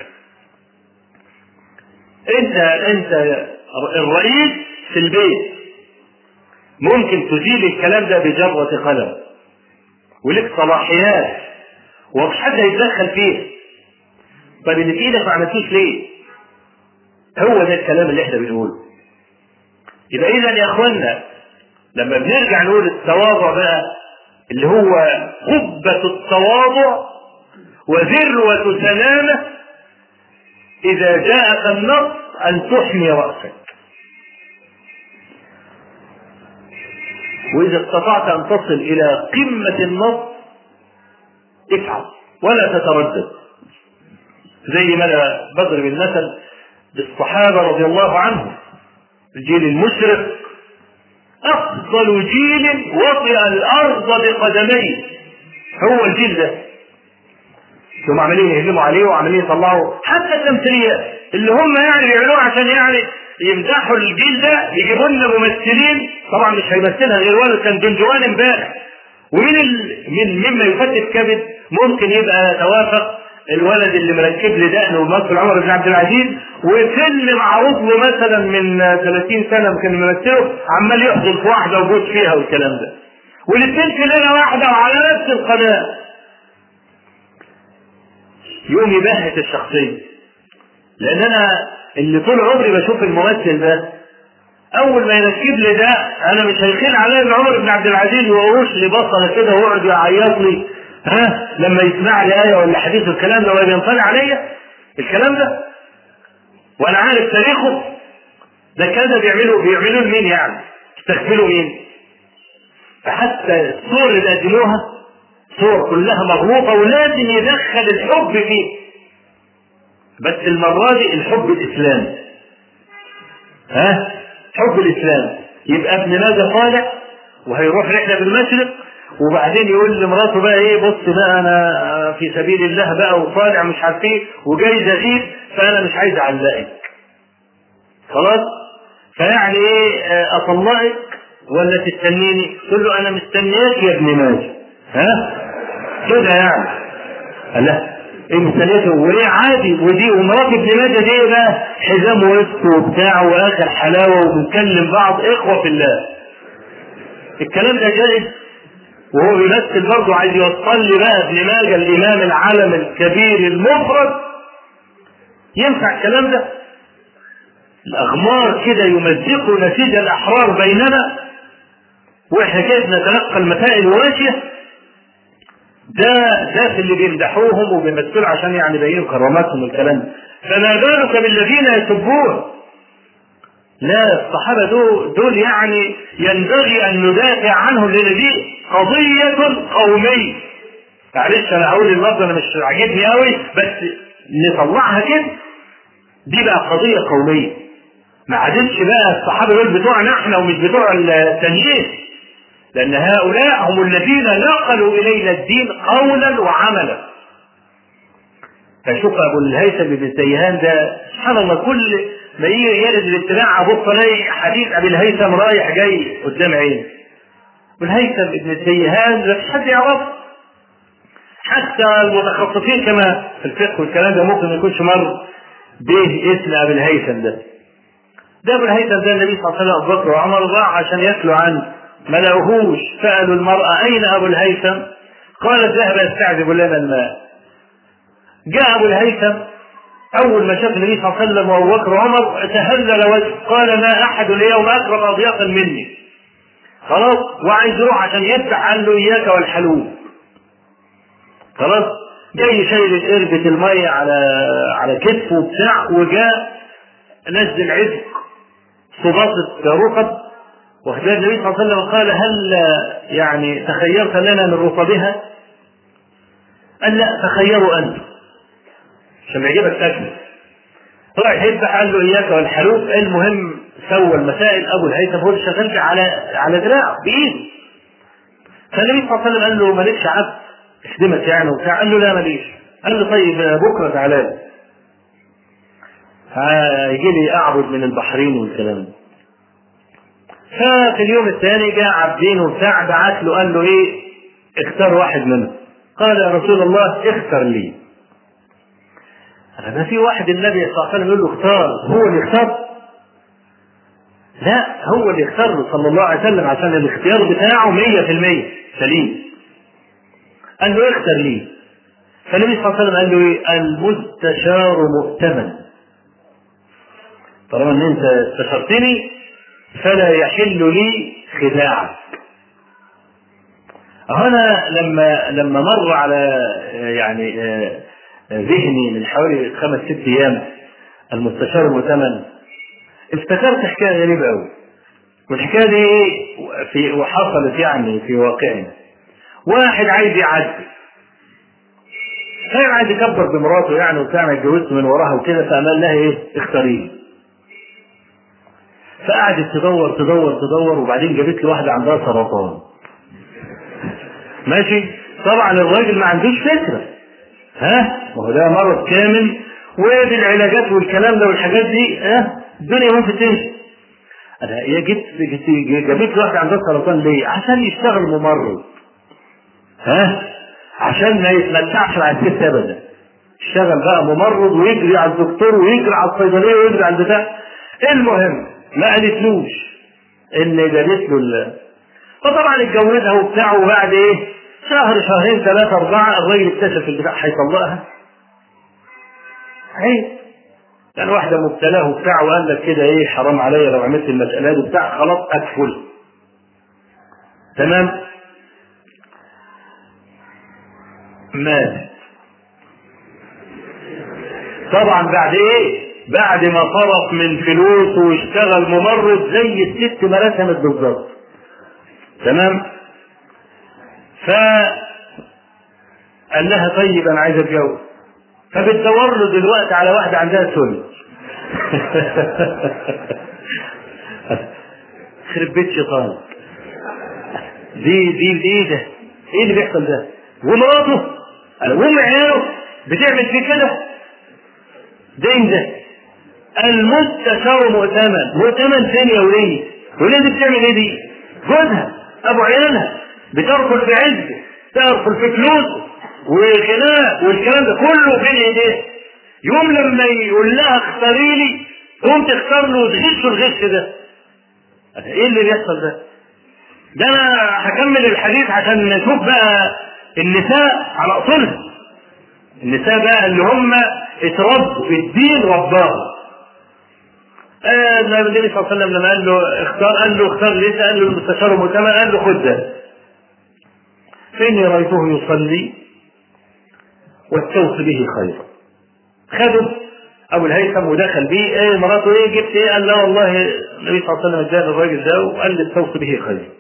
انت انت الرئيس في البيت ممكن تزيل الكلام ده بجرة قلم ولك صلاحيات ومش حد هيتدخل فيها طيب اللي في ايدك ما عملتوش ليه؟ هو ده الكلام اللي احنا بنقوله يبقى اذا يا اخوانا لما بنرجع نقول التواضع بقى اللي هو قبة التواضع وذروة سلامة إذا جاءك النص أن تحمي رأسك وإذا استطعت أن تصل إلى قمة النص افعل ولا تتردد زي ما أنا بضرب المثل بالصحابة رضي الله عنهم الجيل المشرق أفضل جيل وطئ الأرض بقدميه هو الجيل ده ثم عمالين يهجموا عليه وعمالين يطلعوا حتى التمثيليات اللي هم يعني بيعملوها عشان يعني يمدحوا الجيل ده يجيبوا لنا ممثلين طبعا مش هيمثلها غير ولد كان جنجوان امبارح ومن ال... من مما يفتت كبد ممكن يبقى توافق الولد اللي مركب لي دقنه ومثل عمر بن عبد العزيز وفيلم معروض له مثلا من 30 سنه كان ممثله عمال يحضر في واحده وجود فيها والكلام ده والاثنين في ليله واحده وعلى نفس القناه يقوم يبهت الشخصيه لان انا اللي طول عمري بشوف الممثل ده اول ما يركب لي ده انا مش هيخيل عليا ان عمر بن عبد العزيز ويقوش لي بصله كده ويقعد يعيط لي ها لما يسمع لي ايه ولا حديث الكلام ده ولا بينطلع عليا الكلام ده وانا عارف تاريخه ده كذا بيعملوا بيعملوا لمين يعني؟ يستغفلوا مين؟ فحتى الصور اللي قدموها صور كلها مغلوطه ولازم يدخل الحب فيه بس المره دي الحب الاسلامي ها؟ حب الاسلام يبقى ابن ماجه طالع وهيروح رحله في المشرق وبعدين يقول لمراته بقى ايه بص بقى انا في سبيل الله بقى وطالع مش عارف ايه وجاي زغير فانا مش عايز اعلقك خلاص فيعني ايه اطلقك ولا تستنيني تقول له انا مستنياك يا ابن ماجه ها كده يعني لا ايه مستنياته وليه عادي ودي ومرات ابن ماجه دي بقى حزام وسط وبتاع واخر حلاوه وبنكلم بعض اخوه في الله الكلام ده جائز وهو بيمثل برضه عايز يوصل لي بقى ابن ماجه الامام العالم الكبير المفرد ينفع الكلام ده؟ الاغمار كده يمزق نسيج الاحرار بيننا واحنا كده نتلقى المسائل الواشيه ده ده في اللي بيمدحوهم وبيمثلوا عشان يعني يبينوا كراماتهم والكلام ده فما بالك بالذين يسبون لا الصحابة دول, دول يعني ينبغي أن ندافع عنهم لأن دي قضية قومية معلش أنا هقول اللفظ أنا مش عاجبني قوي بس نطلعها كده دي بقى قضية قومية ما عادتش بقى الصحابة دول بتوعنا احنا ومش بتوع التنجيس لأن هؤلاء هم الذين نقلوا إلينا الدين قولا وعملا فشوف ابو الهيثم بن سيهان ده سبحان الله كل ما يجي يرد الابتلاع ابص الاقي حديث ابي الهيثم رايح جاي قدام عيني ابو الهيثم بن سيهان ده مفيش حد يعرفه حتى المتخصصين كما في الفقه والكلام ده ممكن ما يكونش مر به اسم ابي الهيثم ده ده ابو الهيثم ده النبي صلى الله عليه وسلم ابو بكر وعمر راح عشان يتلو عنه ما لقوهوش سالوا المراه اين ابو الهيثم؟ قالت ذهب يستعذب لنا الماء جاء ابو الهيثم اول ما شاف النبي صلى الله عليه وسلم وابو بكر وعمر تهلل وجهه قال ما احد اليوم اكرم اضيافا مني خلاص وعايز يروح عشان يفتح قال له اياك والحلوب خلاص جاي شايل قربة المية على على كتفه وبتاع وجاء نزل عزق صباطة رطب وخلال النبي صلى الله عليه وسلم قال هل يعني تخيرت لنا من رطبها؟ قال لا تخيروا انتم عشان يعجبك تاكل طلع يذبح قال له اياك والحلوب المهم سوى المسائل ابو الهيثم هو اللي شغال على على دراعه بايده فالنبي صلى الله عليه وسلم قال له مالكش عبد اخدمك يعني وبتاع قال له لا ماليش قال له طيب بكره تعالى لي هيجي لي اعبد من البحرين والكلام ده ففي اليوم الثاني جاء عبدين وبتاع بعت له قال له ايه اختار واحد منهم قال يا رسول الله اختر لي ما في واحد النبي صلى الله عليه وسلم يقول له اختار هو اللي اختار لا هو اللي اختار له صلى الله عليه وسلم عشان الاختيار بتاعه 100% سليم قال له اختر لي فالنبي صلى الله عليه وسلم قال له ايه المستشار مؤتمن طالما ان انت استشرتني فلا يحل لي خداعك هنا لما لما مر على يعني ذهني من حوالي خمس ست ايام المستشار المؤتمن افتكرت حكايه غريبه قوي والحكايه دي في وحصلت يعني في واقعنا واحد عايز يعدي كان عايز يكبر بمراته يعني وبتاع ما اتجوزت من وراها وكده فقال لها ايه اختاريه فقعدت تدور تدور تدور وبعدين جابت له واحده عندها سرطان ماشي طبعا الراجل ما عندوش فكره ها ما هو ده مرض كامل وبالعلاجات والكلام ده والحاجات دي ها الدنيا ممكن تمشي انا هي جبت جابت له واحده عندها سرطان ليه؟ عشان يشتغل ممرض ها عشان ما يتمتعش مع الست ابدا اشتغل بقى ممرض ويجري على الدكتور ويجري على الصيدليه ويجري على البتاع المهم ما قالتلوش ان جابت له فطبعا اتجوزها وبتاع وبعد ايه شهر شهرين ثلاثة أربعة الراجل اكتشف البتاع هيطلقها عيب كان واحدة مبتلاه وبتاع وقال لك كده ايه حرام عليا لو عملت المسألة دي وبتاع خلاص أكفل تمام مات طبعا بعد ايه بعد ما صرف من فلوس واشتغل ممرض زي الست ما رسمت بالظبط تمام ف قال لها طيب انا عايز اتجوز فبتدور له دلوقتي على واحده عندها سل خرب بيت شيطان دي دي دي ده ايه اللي بيحصل ده ومراته وام عياله بتعمل فيه كده ده ايه ده المستشار مؤتمن مؤتمن فين يا وليه وليه دي بتعمل ايه دي جوزها ابو عيالها بتركل في عزه تركل في فلوسه وغناه والكلام ده كله بين ايديه يوم لما يقول لها اختاري لي تقوم تختار له وتغشه الغش ده ايه اللي بيحصل ده؟ ده انا هكمل الحديث عشان نشوف بقى النساء على اصولها النساء بقى اللي هم اتربوا في الدين رباهم آه النبي صلى الله عليه وسلم لما قال له اختار قال له اختار ليس قال له المستشار المؤتمن قال له خد ده فاني رايته يصلي والتوصي به خير خده ابو الهيثم ودخل بيه ايه مراته ايه جبت ايه قال لا والله النبي صلى الله عليه وسلم اداه الراجل ده وقال لي التوصي به خير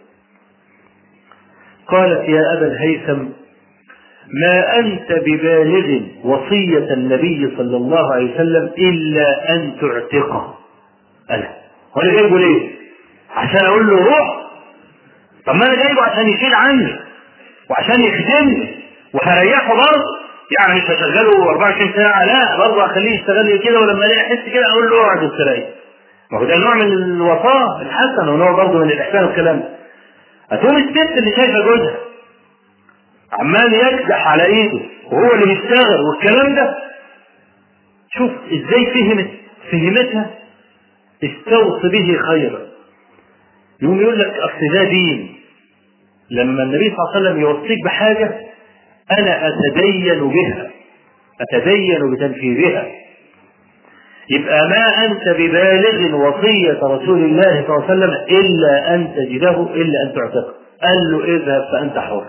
قالت يا ابا الهيثم ما أنت ببالغ وصية النبي صلى الله عليه وسلم إلا أن تعتقه أنا وأنا جايبه ليه؟ عشان أقول له روح طب ما أنا جايبه عشان يشيل عني وعشان يخدمني وهريحه برضه يعني مش هشغله 24 ساعه لا برضه اخليه يشتغل لي كده ولما الاقي احس كده اقول له اقعد استريح ما هو ده نوع من الوفاء الحسن ونوع برضه من الاحسان والكلام ده هتقوم الست اللي شايفه جوزها عمال يكدح على ايده وهو اللي بيشتغل والكلام ده شوف ازاي فهمت فهمتها استوص به خيرا يقوم يقول لك اصل ده دين لما النبي صلى الله عليه وسلم يوصيك بحاجه انا اتدين بها اتدين بتنفيذها يبقى ما انت ببالغ وصيه رسول الله صلى الله عليه وسلم الا ان تجده الا ان تعتقه قال له اذهب فانت حر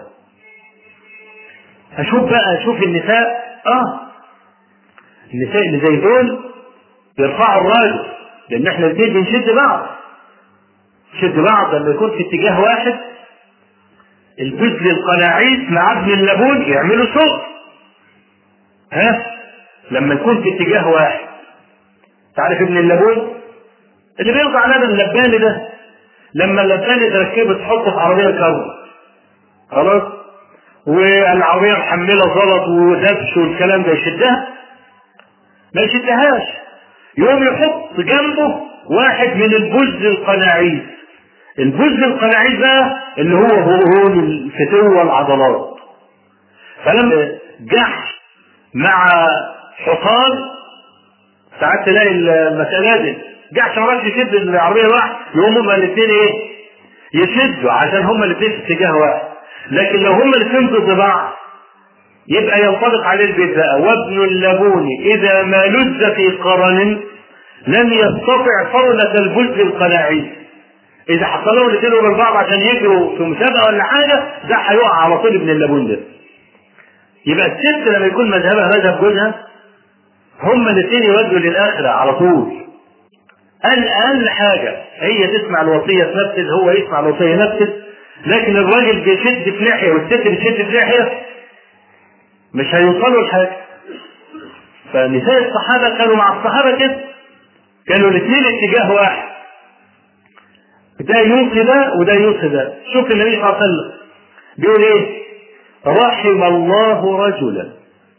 هشوف بقى شوف النساء اه النساء اللي زي دول يرفعوا الراجل لان احنا الاثنين بنشد بعض نشد بعض لما يكون في اتجاه واحد البذل القناعيس مع ابن اللبون يعملوا صوت ها لما يكون في اتجاه واحد تعرف ابن اللبون اللي بيرضع لنا اللباني ده لما اللباني تركبه تحطه في عربيه كرب خلاص والعربيه محمله زلط ودبش والكلام ده يشدها ما يشدهاش يقوم يحط جنبه واحد من البز القناعيس البز القناعيس بقى اللي هو هرمون الفتوة والعضلات فلما جحش مع حصان ساعات تلاقي المسألة دي جحش مرات يشد العربية واحد يقوم هما الاثنين ايه؟ يشدوا عشان هما الاثنين في اتجاه واحد لكن لو هما الاثنين ضد بعض يبقى ينطبق عليه البيت بقى وابن اللبون اذا ما لز في قرن لم يستطع فرلة البلد القناعيس اذا حصلوا الاثنين من بعض عشان يجروا في مسابقه ولا حاجه ده هيقع على طول ابن اللبون ده يبقى الست لما يكون مذهبها مذهب جوزها هما الاثنين يودوا للاخره على طول اقل اقل حاجه هي تسمع الوصيه تنفذ هو يسمع الوصيه ينفذ لكن الراجل بيشد في ناحيه والست بتشد في ناحيه مش هيوصلوا لحاجه فنساء الصحابه كانوا مع الصحابه كده كانوا الاثنين اتجاه واحد ده يوصي ده وده يوصي ده شوف النبي صلى الله عليه وسلم بيقول ايه رحم الله رجلا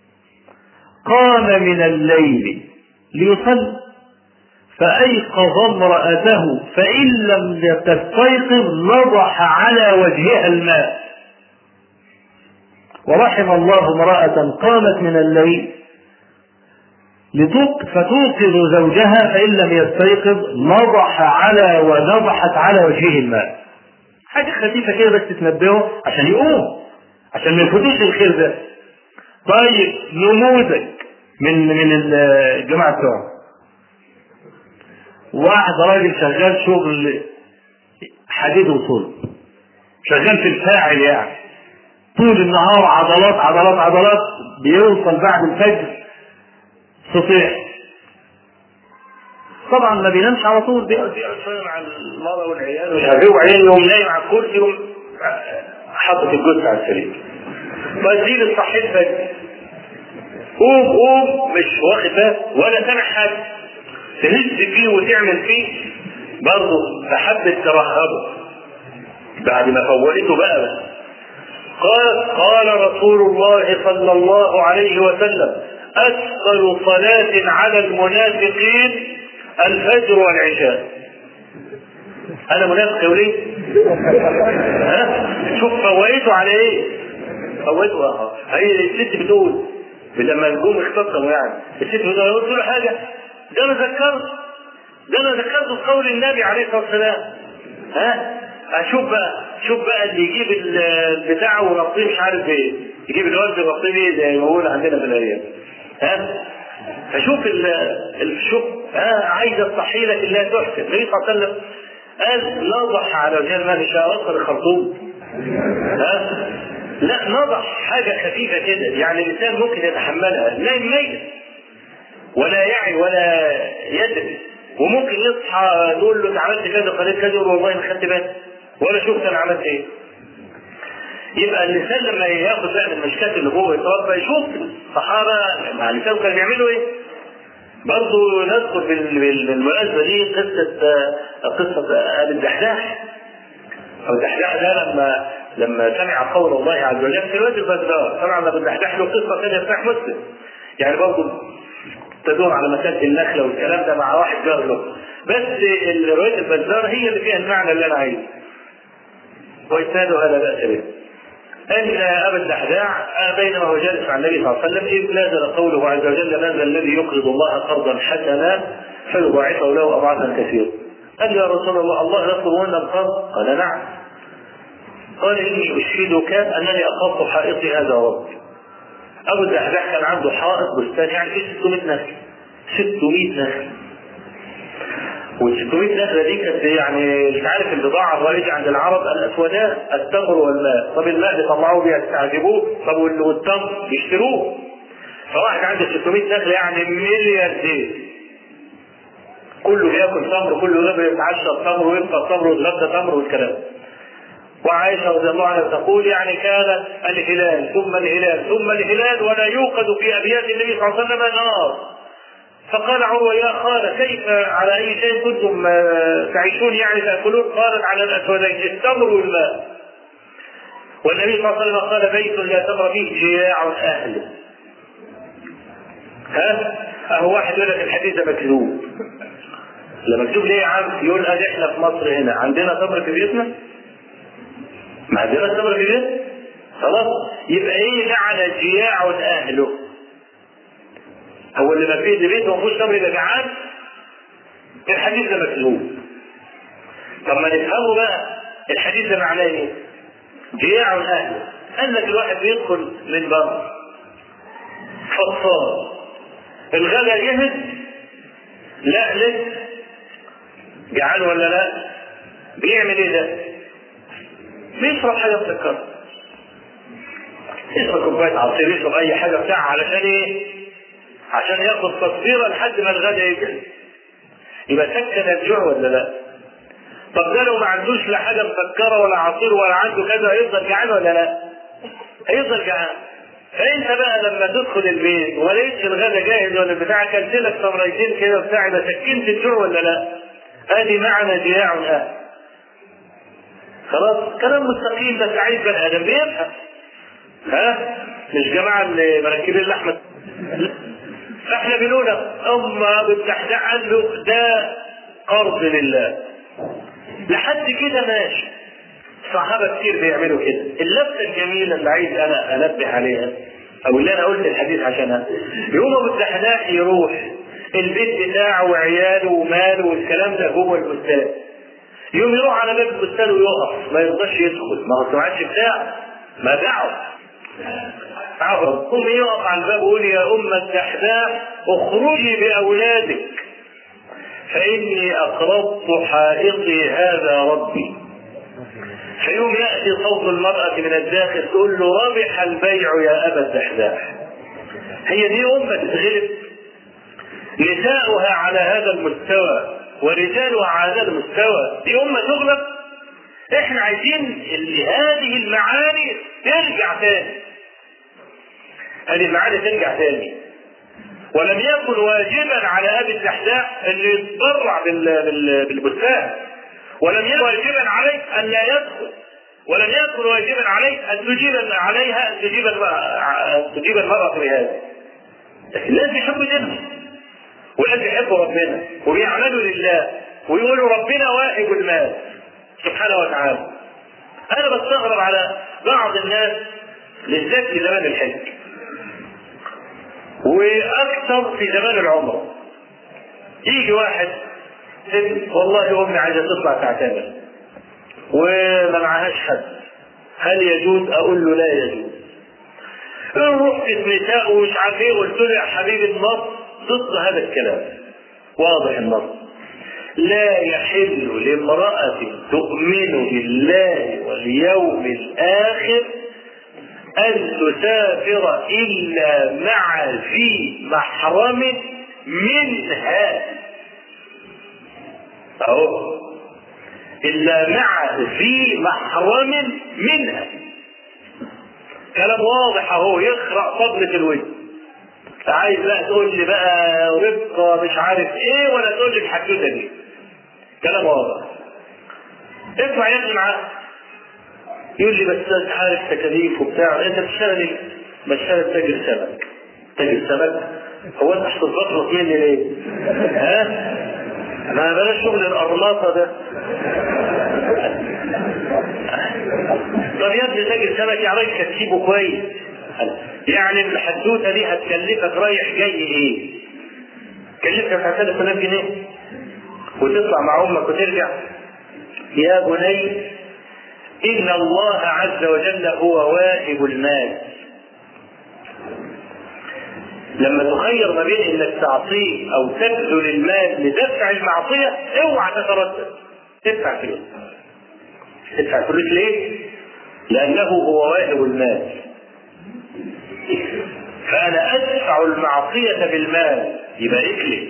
قام من الليل ليصلي فأيقظ امرأته فإن لم تستيقظ نضح على وجهها الماء ورحم الله امرأة قامت من الليل لتوق فتوقظ زوجها فإن لم يستيقظ نضح على ونضحت على وجهه الماء حاجة خفيفة كده بس تنبهه عشان يقوم عشان ما يفوتوش الخير ده طيب نموذج من من الجماعة بتوعه واحد راجل شغال شغل حديد وصلب شغال في الفاعل يعني طول النهار عضلات عضلات عضلات بيوصل بعد الفجر سطيع طبعا ما بينامش على طول بيقعد يقعد شويه مع المرأة والعيال ومش عارف ايه وبعدين يقوم نايم على الكرسي يقوم حاطط الجثة على السرير وزير الصحيح فجأة قوم قوم مش واخد بالك ولا سامع حاجة تهز فيه وتعمل فيه برضه فحبت ترهبه بعد ما فولته بقى بس قال قال رسول الله صلى الله عليه وسلم أثقل صلاة على المنافقين الفجر والعشاء أنا منافق يا وليه؟ ها؟ شوف فوائته على إيه؟ فوائته أه هي الست بتقول لما الجم اختصموا يعني الست بتقول قلت له حاجة ده أنا ذكرت ده أنا ذكرت بقول النبي عليه الصلاة والسلام ها؟ اشوف بقى شوف بقى اللي يجيب البتاع وربطيه مش عارف ايه يجيب الورد وربطيه ايه زي ما بقول عندنا في الايام ها فشوف الشوف ها عايزه تصحي لك الله تحسن النبي صلى الله عليه وسلم قال نضح على وجه ما مش هيوصل الخرطوم ها لا نضح حاجه خفيفه كده يعني الانسان ممكن يتحملها لا يميز ولا يعي ولا يدري وممكن يصحى نقول له انت عملت كذا وخليت كذا والله ما خدت بالي ولا شفت انا عملت ايه يبقى الانسان لما ياخد بقى من مشكات النبوه يتوفى يشوف الصحابه مع الانسان كانوا بيعملوا ايه برضه نذكر بالمناسبه دي قصه قصه ابي الدحداح ابو الدحداح ده لما لما سمع قول الله عز وجل في روايه البزار طبعا ابن الدحداح له قصه ثانيه في مسلم يعني برضه تدور على مساله النخله والكلام ده مع واحد جار له بس روايه البزار هي اللي فيها المعنى اللي انا عايزه واسنادها لا باس به ان ابا الدحداح بينما هو جالس مع النبي صلى الله عليه وسلم اذ نزل قوله عز وجل من ذا الذي يقرض الله قرضا حسنا فيضاعفه له اضعافا كثيرا قال يا رسول الله الله يطلب منا القرض قال نعم قال اني اشهدك انني اخاف حائطي هذا ربي ابو الدحداح كان عنده حائط بستان يعني فيه 600 نخل 600 نخل وال 600 نخله دي كانت يعني انت عارف البضاعه الرائجه عند العرب الاسودان التمر والماء طب الماء بيطلعوه بيستعجبوه طب والتمر بيشتروه فواحد عنده 600 نخله يعني ملياردير كله بياكل تمر كله غير يتعشى تمر ويبقى تمر ويتغدى تمر والكلام وعائشة رضي الله عنها تقول يعني كان الهلال ثم الهلال ثم الهلال ولا يوقد في أبيات النبي صلى الله عليه وسلم نار فقال عروة يا خالة كيف على أي شيء كنتم تعيشون يعني تأكلون قالت على الأسودين التمر والماء والنبي صلى الله عليه وسلم قال بيت لا تمر فيه جياع أهله ها أهو واحد يقول لك الحديث ده مكذوب لما مكتوب ليه يا عم يقول ادي احنا في مصر هنا عندنا تمر في بيتنا ما عندنا تمر في بيتنا خلاص يبقى ايه معنى جياع اهله هو اللي ما فيه بيته ومفيش تمر يبقى جعان الحديث ده مكذوب طب ما نفهمه بقى الحديث ده معناه ايه جياع اهله قال لك الواحد بيدخل من بره فطار الغدا جهز لا لسه جعان ولا لا بيعمل ايه ده بيشرب حاجه مسكره يشرب كوبايه عصير يشرب اي حاجه بتاع علشان ايه عشان ياخد تصويره لحد ما الغدا يجي يبقى سكن الجوع ولا لا طب ده لو ما عندوش لا حاجه مسكره ولا عصير ولا عنده كذا هيفضل جعان ولا لا هيفضل جعان فانت بقى لما تدخل البيت ولقيت الغدا جاهز ولا بتاع كلت لك تمريتين كده بتاع يبقى سكنت الجوع ولا لا ادي معنى جياع الاهل خلاص كلام مستقيم بس عايز بني ادم بيفهم ها مش جماعه اللي مركبين اللحمه فاحنا بنقول ام ابو الدحداح قال له ده قرض لله لحد كده ماشي صحابه كتير بيعملوا كده اللفته الجميله اللي عايز انا انبه عليها او اللي انا قلت الحديث عشانها يقوم ابو الدحداح يروح البيت بتاعه وعياله وماله والكلام ده جوه البستان يوم يروح على باب البستان ويقف ما يرضاش يدخل ما هو سمعتش بتاع ما دعوه قوم يقف على الباب ويقول يا أم الدحداح اخرجي بأولادك فإني أقرضت حائطي هذا ربي فيوم يأتي صوت المرأة من الداخل تقول له ربح البيع يا أبا الدحداح هي دي أمة تتغلب نساؤها على هذا المستوى ورجالها على هذا المستوى دي أمة تغلب احنا عايزين هذه المعاني ترجع تاني هذه المعاني ترجع تاني ولم يكن واجبا على ابي الدحداح انه يتبرع بالبستان ولم يكن واجبا عليه ان لا يدخل ولم يكن واجبا عليه ان تجيب عليها ان تجيب ان تجيب المراه بهذا لكن الناس بيحبوا دينهم والناس بيحبوا ربنا وبيعملوا لله ويقولوا ربنا واهب المال سبحانه وتعالى انا بستغرب على بعض الناس بالذات في زمان الحج واكثر في زمان العمره يجي واحد والله امي عايزه تطلع تعتمر وما معهاش حد هل يجوز اقول له لا يجوز رحت النساء ومش عارف ايه قلت له يا حبيبي النص ضد هذا الكلام واضح النص لا يحل لامرأة تؤمن بالله واليوم الآخر أن تسافر إلا مع ذي محرم منها أهو إلا مع ذي محرم منها كلام واضح أهو يخرق فضلة الوجه عايز بقى تقول لي بقى رفقة مش عارف ايه ولا تقول لي الحدوته دي كلام واضح اسمع يا ابني معاه يقول لي بس انت عارف تكاليف وبتاع انت بتشتغل ايه؟ بشتغل تاجر سمك تاجر سمك هو انت هتتبطرط مني ليه؟ ها؟ ما بلاش شغل القرلاطه ده طب يا ابني تاجر سمك يا راجل كتسيبه كويس يعني الحدوته دي هتكلفك رايح جاي ايه؟ كلفك بتاع 3000 جنيه وتطلع مع امك وترجع يا بني ان الله عز وجل هو واهب المال لما تخير ما بين انك تعطيه او تبذل المال لدفع المعصيه اوعى تتردد تدفع فلوس تدفع فلوس ليه؟ لانه هو واهب المال فانا ادفع المعصيه بالمال يبارك لي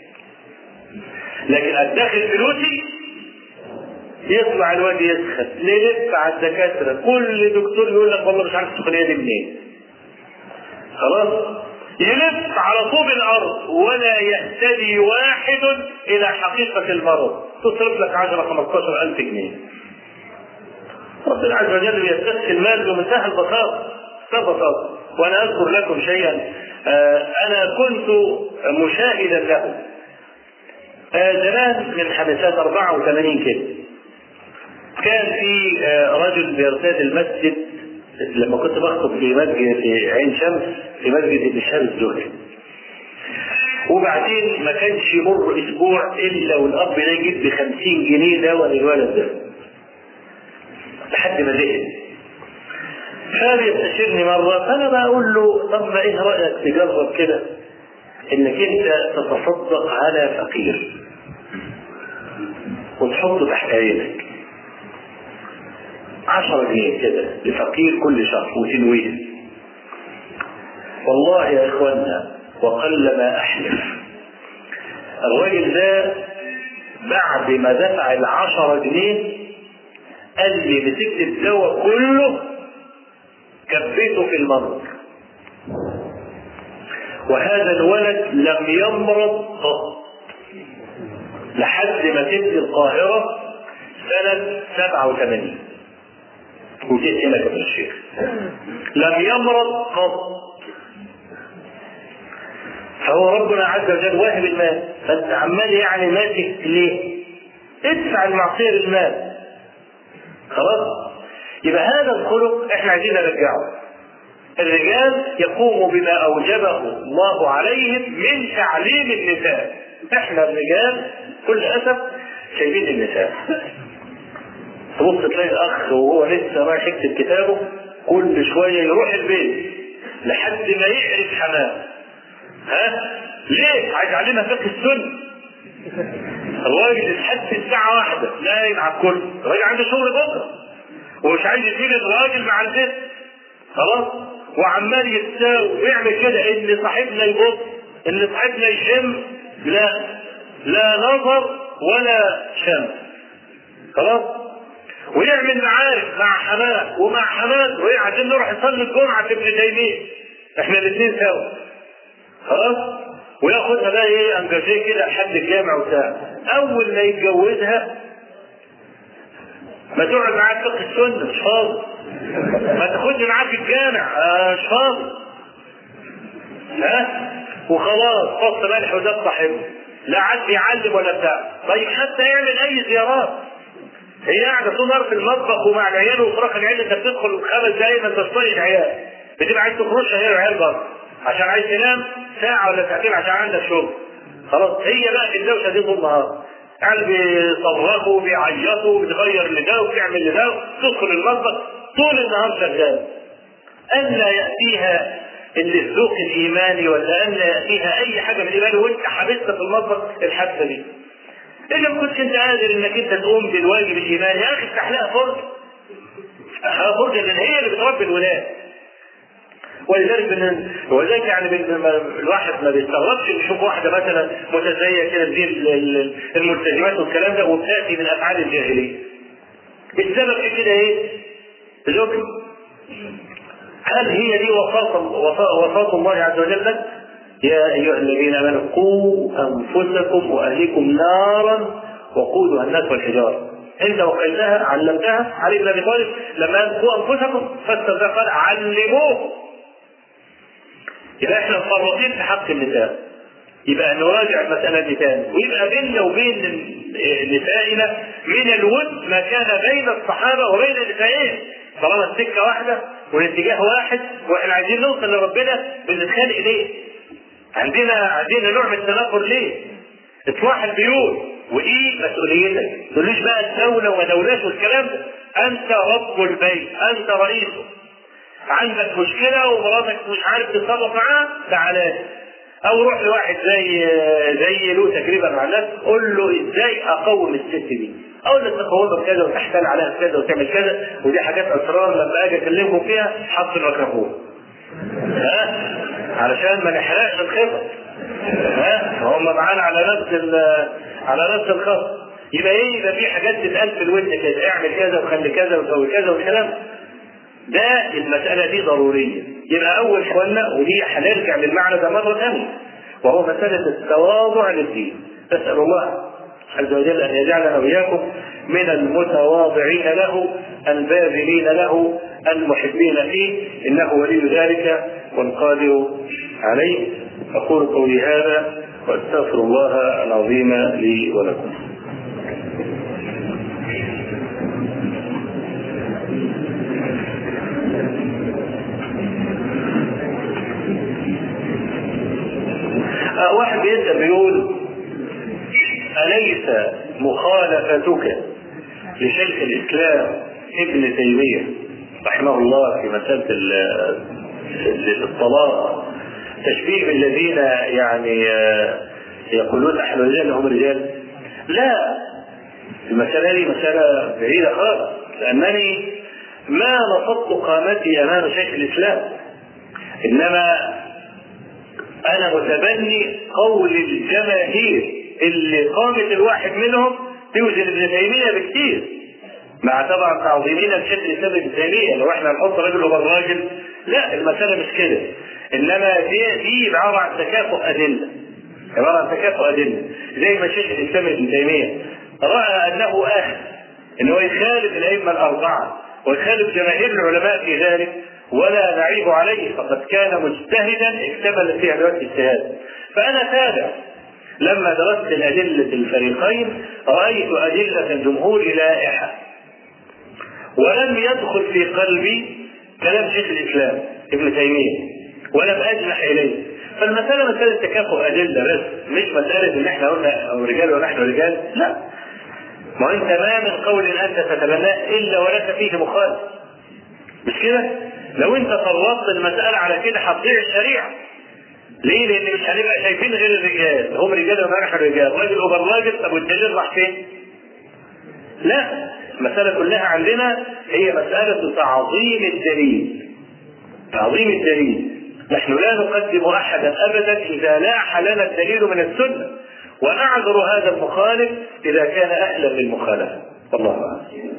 لكن ادخر فلوسي يطلع الواد يسخن نلف على الدكاتره كل دكتور يقول لك والله مش عارف السخونيه دي منين خلاص يلف على طوب الارض ولا يهتدي واحد الى حقيقه المرض تصرف لك 10 15 الف جنيه ربنا عز وجل يستسقي المال بمنتهى البساطه ببساطه وانا اذكر لكم شيئا انا كنت مشاهدا له زمان من حدثات 84 كده كان في رجل بيرتاد المسجد لما كنت بخطب في مسجد في عين شمس في مسجد ابن شهاب الزهري وبعدين ما كانش يمر اسبوع الا والاب ده يجيب ب 50 جنيه دواء للولد ده لحد ما زهق فبيستشيرني مرة فأنا بقول له طب ما إيه رأيك تجرب كده إنك أنت تتصدق على فقير وتحطه تحت عينك عشرة جنيه كده لفقير كل شهر وتنويه والله يا إخوانا وقل ما أحلف الراجل ده بعد ما دفع العشرة جنيه قال لي مسكت الدواء كله كبيته في المرض وهذا الولد لم يمرض قط لحد ما تبني القاهرة سنة 87 وجيت هنا كابن الشيخ لم يمرض قط فهو ربنا عز وجل واهب المال فانت عمال يعني ماسك ليه؟ ادفع المعصيه للمال خلاص يبقى هذا الخلق احنا عايزين نرجعه الرجال يقوم بما اوجبه الله عليهم من تعليم النساء احنا الرجال كل اسف شايفين النساء تبص تلاقي الاخ وهو لسه رايح يكتب كتابه كل شويه يروح البيت لحد ما يعرف حماه ها ليه عايز يعلمها فقه السنه الراجل لحد الساعه واحده نايم على الكل الراجل عنده شغل بكره ومش عايز يسيب الراجل مع البيت خلاص وعمال يتساوي ويعمل كده ان صاحبنا يبص ان صاحبنا يشم لا لا نظر ولا شم خلاص ويعمل معارف مع حماه ومع حماد وهي عشان نروح نصلي الجمعه في ابن تيميه احنا الاثنين سوا خلاص وياخدها بقى ايه انجازيه كده لحد الجامع وبتاع اول ما يتجوزها ما تقعد معاك فقه السنه مش فاضي ما تاخدني معاك الجامع آه مش فاضي ها وخلاص فص ملح وده صاحبه لا عاد يعلم ولا بتاع طيب حتى يعمل اي زيارات هي قاعده طول النهار في المطبخ ومع العيال وفراخ العيال انت بتدخل خمس دقايق ما انت طايق العيال بتبقى عايز تخرجها هي العيال بره عشان عايز تنام ساعه ولا ساعتين عشان عندك شغل خلاص هي بقى في الدوشه دي طول النهار عيال بيصرخوا بيعيطوا بتغير لده وبتعمل لده تدخل المطبخ طول النهار شغال ألا يأتيها اللي الذوق الإيماني ولا ألا يأتيها أي حاجة من الإيمان وأنت حبست في المطبخ الحادثة دي. إذا ما كنتش أنت قادر إنك أنت تقوم بالواجب الإيماني يا أخي افتح لها فرجة. افتح فرجة لأن هي اللي بتربي الولاد. ولذلك من ولذلك يعني من الواحد ما بيستغربش يشوف واحده مثلا متزيه كده تدير الملتزمات والكلام ده وبتاتي من افعال الجاهليه. السبب في كده ايه؟ زوجي هل هي دي وصاة وصاة الله عز وجل لك؟ يا أيها الذين آمنوا قوا أنفسكم وأهليكم نارا وقودها الناس والحجارة. انت وكلتها علمتها علي بن ابي طالب لما انقوا انفسكم فاستبدأ قال علموه يبقى احنا مفرطين في حق النساء يبقى نراجع المسألة دي تاني ويبقى بيننا وبين نسائنا من الود ما كان بين الصحابة وبين نسائهم طالما السكة واحدة والاتجاه واحد واحنا عايزين نوصل لربنا بنتخانق ليه؟ عندنا عندنا نوع من التنافر ليه؟ اصلاح البيوت ودي مسؤوليتك ما تقوليش بقى الدولة وما دولات والكلام ده انت رب البيت انت رئيسه عندك مشكلة ومراتك مش عارف تتصرف معاها تعالى او روح لواحد زي زي له تجربه مع الناس قول له ازاي اقوم الست دي اقول لك تقومها بكذا وتحتال عليها بكذا وتعمل كذا ودي حاجات اسرار لما اجي اكلمكم فيها حط الميكروفون ها علشان ما نحرقش الخطط ها هم معانا على نفس على نفس الخط يبقى ايه يبقى في حاجات تتقال في الودن كده اعمل كذا وخلي كذا وسوي كذا والكلام ده المسألة دي ضرورية يبقى أول إخواننا ودي هنرجع للمعنى ده مرة ثانية وهو مسألة التواضع للدين نسأل الله عز وجل أن يجعلنا وإياكم من المتواضعين له الباذلين له المحبين فيه إنه ولي ذلك والقادر عليه أقول قولي هذا وأستغفر الله العظيم لي ولكم واحد بيسأل بيقول أليس مخالفتك لشيخ الإسلام ابن تيمية رحمه الله في مسألة الطلاق تشبيه بالذين يعني يقولون نحن رجال هم رجال لا المسألة دي مسألة بعيدة خالص لأنني ما نصبت قامتي أمام شيخ الإسلام إنما انا متبني قول الجماهير اللي قامت الواحد منهم توزن ابن تيميه بكثير مع طبعا تعظيمنا لشيخ الاسلام ابن تيميه لو احنا نحط رجل وبر راجل لا المساله مش كده انما دي دي عباره عن تكافؤ ادله عباره عن تكافؤ ادله زي ما شيخ الاسلام ابن تيميه راى انه اهل ان هو يخالف الائمه الاربعه ويخالف جماهير العلماء في ذلك ولا نعيب عليه فقد كان مجتهدا اكتمل في ادوات الاجتهاد فانا تابع لما درست الأدلة الفريقين رأيت أدلة الجمهور لائحة ولم يدخل في قلبي كلام شيخ الإسلام ابن تيمية ولم أجنح إليه فالمسألة مسألة تكافؤ أدلة بس مش مسألة إن إحنا قلنا رجال ونحن رجال لا ما أنت ما من قول أنت تتبناه إلا ولك فيه مخالف مش كده؟ لو أنت فرضت المسألة على كده هتضيع الشريعة ليه؟ لأن مش هنبقى شايفين غير الرجال، هم رجال ونحن رجال، راجل وبر راجل، طب والدليل راح فين؟ لا، المسألة كلها عندنا هي مسألة تعظيم الدليل. تعظيم الدليل. نحن لا نقدم أحدا أبدا إذا لاح لنا الدليل من السنة. ونعذر هذا المخالف إذا كان أهلا للمخالفة. والله أعلم.